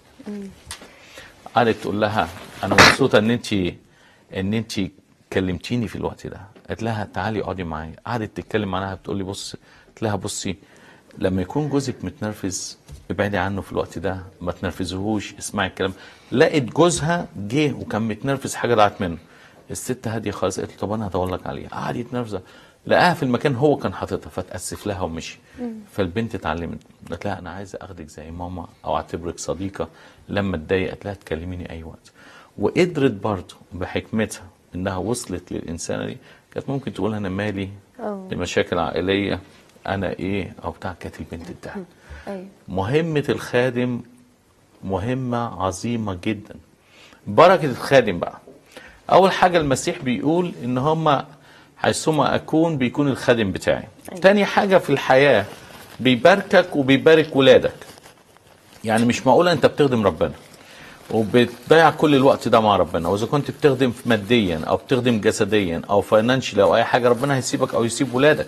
قعدت تقول لها انا مبسوطه ان انت ان انت كلمتيني في الوقت ده قالت لها تعالي اقعدي معايا قعدت تتكلم معاها بتقول لي بص قلت لها بصي لما يكون جوزك متنرفز ابعدي عنه في الوقت ده ما تنرفزهوش اسمعي الكلام لقيت جوزها جه وكان متنرفز حاجه ضاعت منه الست هاديه خالص قالت له طب انا هدور لك عليه قعد يتنرفز لقاها في المكان هو كان حاططها فتاسف لها ومشي فالبنت اتعلمت قالت لها انا عايزه اخدك زي ماما او اعتبرك صديقه لما اتضايق قالت لها تكلميني اي وقت وقدرت برضه بحكمتها انها وصلت للانسانه دي كانت ممكن تقول انا مالي أوه. لمشاكل عائليه انا ايه او بتاع كانت البنت بتاعتي ايوه مهمة الخادم مهمة عظيمة جدا بركة الخادم بقى أول حاجة المسيح بيقول إن هما حيثما أكون بيكون الخادم بتاعي تاني حاجة في الحياة بيباركك وبيبارك ولادك يعني مش معقولة أنت بتخدم ربنا وبتضيع كل الوقت ده مع ربنا واذا كنت بتخدم ماديا او بتخدم جسديا او فاينانشال او اي حاجه ربنا هيسيبك او يسيب ولادك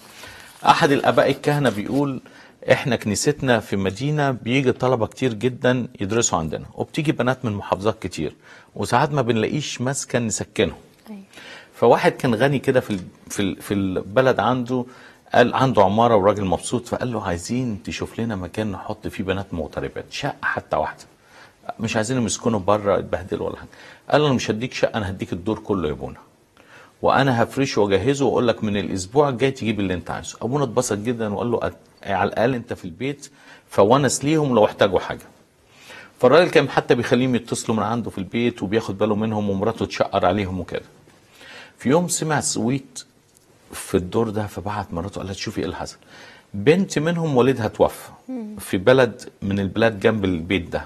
احد الاباء الكهنه بيقول احنا كنيستنا في مدينه بيجي طلبه كتير جدا يدرسوا عندنا وبتيجي بنات من محافظات كتير وساعات ما بنلاقيش مسكن نسكنهم أيوة. فواحد كان غني كده في ال- في ال- في البلد عنده قال عنده عماره وراجل مبسوط فقال له عايزين تشوف لنا مكان نحط فيه بنات مغتربات شقه حتى واحده مش عايزين يسكنوا بره يتبهدلوا ولا حاجه قال له انا مش هديك شقه انا هديك الدور كله يا ابونا وانا هفرشه واجهزه واقول لك من الاسبوع الجاي تجيب اللي انت عايزه ابونا اتبسط جدا وقال له أت- على الاقل انت في البيت فونس ليهم لو احتاجوا حاجه فالراجل كان حتى بيخليهم يتصلوا من عنده في البيت وبياخد باله منهم ومراته تشقر عليهم وكده في يوم سمع صويت في الدور ده فبعت مراته قال لها شوفي ايه اللي حصل بنت منهم والدها توفى في بلد من البلاد جنب البيت ده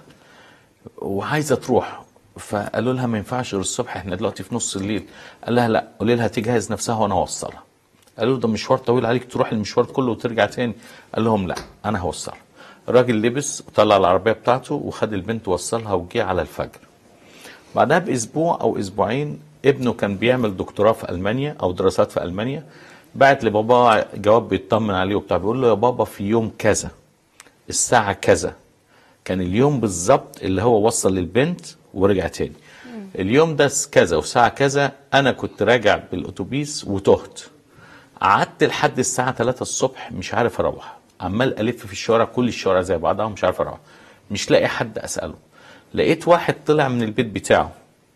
وعايزه تروح فقالوا لها ما ينفعش غير الصبح احنا دلوقتي في نص الليل قال لها لا قولي لها تجهز نفسها وانا اوصلها قالوا له ده مشوار طويل عليك تروح المشوار كله وترجع تاني قال لهم لا انا هوصلها الراجل لبس وطلع العربيه بتاعته وخد البنت ووصلها وجه على الفجر بعدها باسبوع او اسبوعين ابنه كان بيعمل دكتوراه في المانيا او دراسات في المانيا بعت لبابا جواب بيطمن عليه وبتاع بيقول له يا بابا في يوم كذا الساعه كذا كان اليوم بالظبط اللي هو وصل للبنت ورجع تاني اليوم ده كذا وساعة كذا أنا كنت راجع بالأتوبيس وتهت قعدت لحد الساعة 3 الصبح مش عارف أروح عمال ألف في الشوارع كل الشوارع زي بعضها ومش عارف أروح مش لاقي حد أسأله لقيت واحد طلع من البيت بتاعه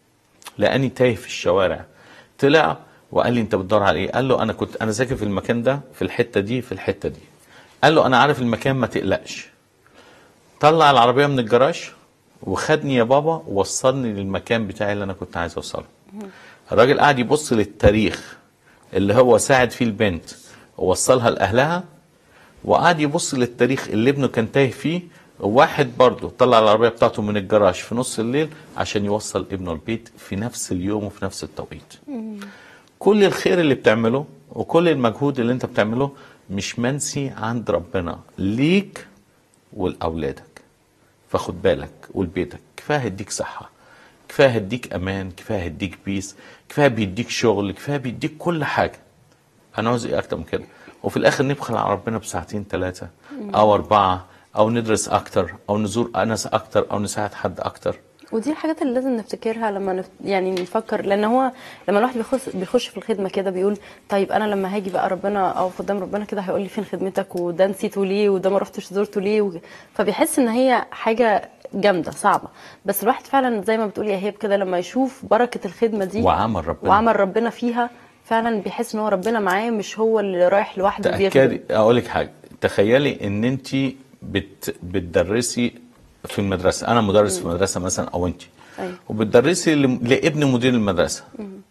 لقاني تايه في الشوارع طلع وقال لي انت بتدور على ايه قال له انا كنت انا ساكن في المكان ده في الحته دي في الحته دي قال له انا عارف المكان ما تقلقش طلع العربيه من الجراج وخدني يا بابا ووصلني للمكان بتاعي اللي انا كنت عايز اوصله الراجل قاعد يبص للتاريخ اللي هو ساعد فيه البنت ووصلها لاهلها وقعد يبص للتاريخ اللي ابنه كان تايه فيه واحد برضه طلع العربيه بتاعته من الجراج في نص الليل عشان يوصل ابنه البيت في نفس اليوم وفي نفس التوقيت كل الخير اللي بتعمله وكل المجهود اللي انت بتعمله مش منسي عند ربنا ليك ولاولادك فخد بالك ولبيتك كفايه هيديك صحه كفايه هيديك امان كفايه هيديك بيس كفايه بيديك شغل كفايه بيديك كل حاجه انا عاوز ايه اكتر من كده وفي الاخر نبخل على ربنا بساعتين ثلاثه او اربعه او ندرس اكتر او نزور ناس اكتر او نساعد حد اكتر ودي الحاجات اللي لازم نفتكرها لما نف... يعني نفكر لان هو لما الواحد بيخش بيخش في الخدمه كده بيقول طيب انا لما هاجي بقى ربنا او قدام ربنا كده هيقول لي فين خدمتك وده نسيته ليه وده ما رحتش زرته ليه و... فبيحس ان هي حاجه جامده صعبه بس الواحد فعلا زي ما بتقولي يا هيب كده لما يشوف بركه الخدمه دي وعمل ربنا وعمل ربنا فيها فعلا بيحس ان هو ربنا معاه مش هو اللي رايح لوحده بيخدم تأكدي اقول لك حاجه تخيلي ان انت بت بتدرسي في المدرسه انا مدرس في مدرسه مثلا او انت أيوة. وبتدرسي ل- لابن مدير المدرسه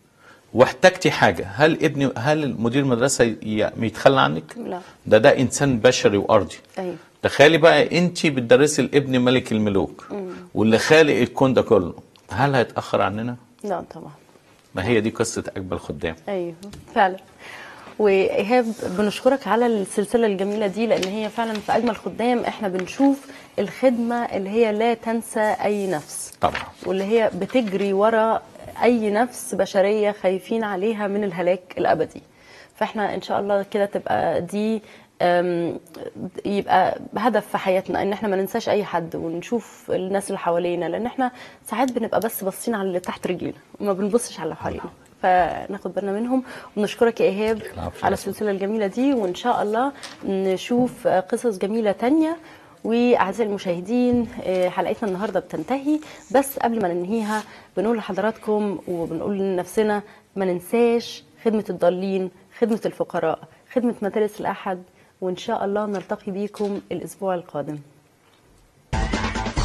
واحتجتي حاجه هل ابن هل مدير المدرسه ي- يتخلى عنك لا. ده ده انسان بشري وارضي ايوه تخيلي بقى انت بتدرسي لابن ملك الملوك واللي خالق الكون ده كله هل هيتاخر عننا لا طبعا ما هي دي قصه اجمل خدام ايوه فعلا وايهاب بنشكرك على السلسله الجميله دي لان هي فعلا في اجمل خدام احنا بنشوف الخدمه اللي هي لا تنسى اي نفس طبعا واللي هي بتجري ورا اي نفس بشريه خايفين عليها من الهلاك الابدي فاحنا ان شاء الله كده تبقى دي أم، يبقى هدف في حياتنا ان احنا ما ننساش اي حد ونشوف الناس اللي حوالينا لان احنا ساعات بنبقى بس باصين على اللي تحت رجلينا وما بنبصش على اللي حوالينا فناخد بالنا منهم ونشكرك يا ايهاب العفو. على السلسله الجميله دي وان شاء الله نشوف قصص جميله تانية واعزائي المشاهدين آه، حلقتنا النهارده بتنتهي بس قبل ما ننهيها بنقول لحضراتكم وبنقول لنفسنا ما ننساش خدمه الضالين خدمه الفقراء خدمه مدارس الاحد وان شاء الله نلتقي بيكم الاسبوع القادم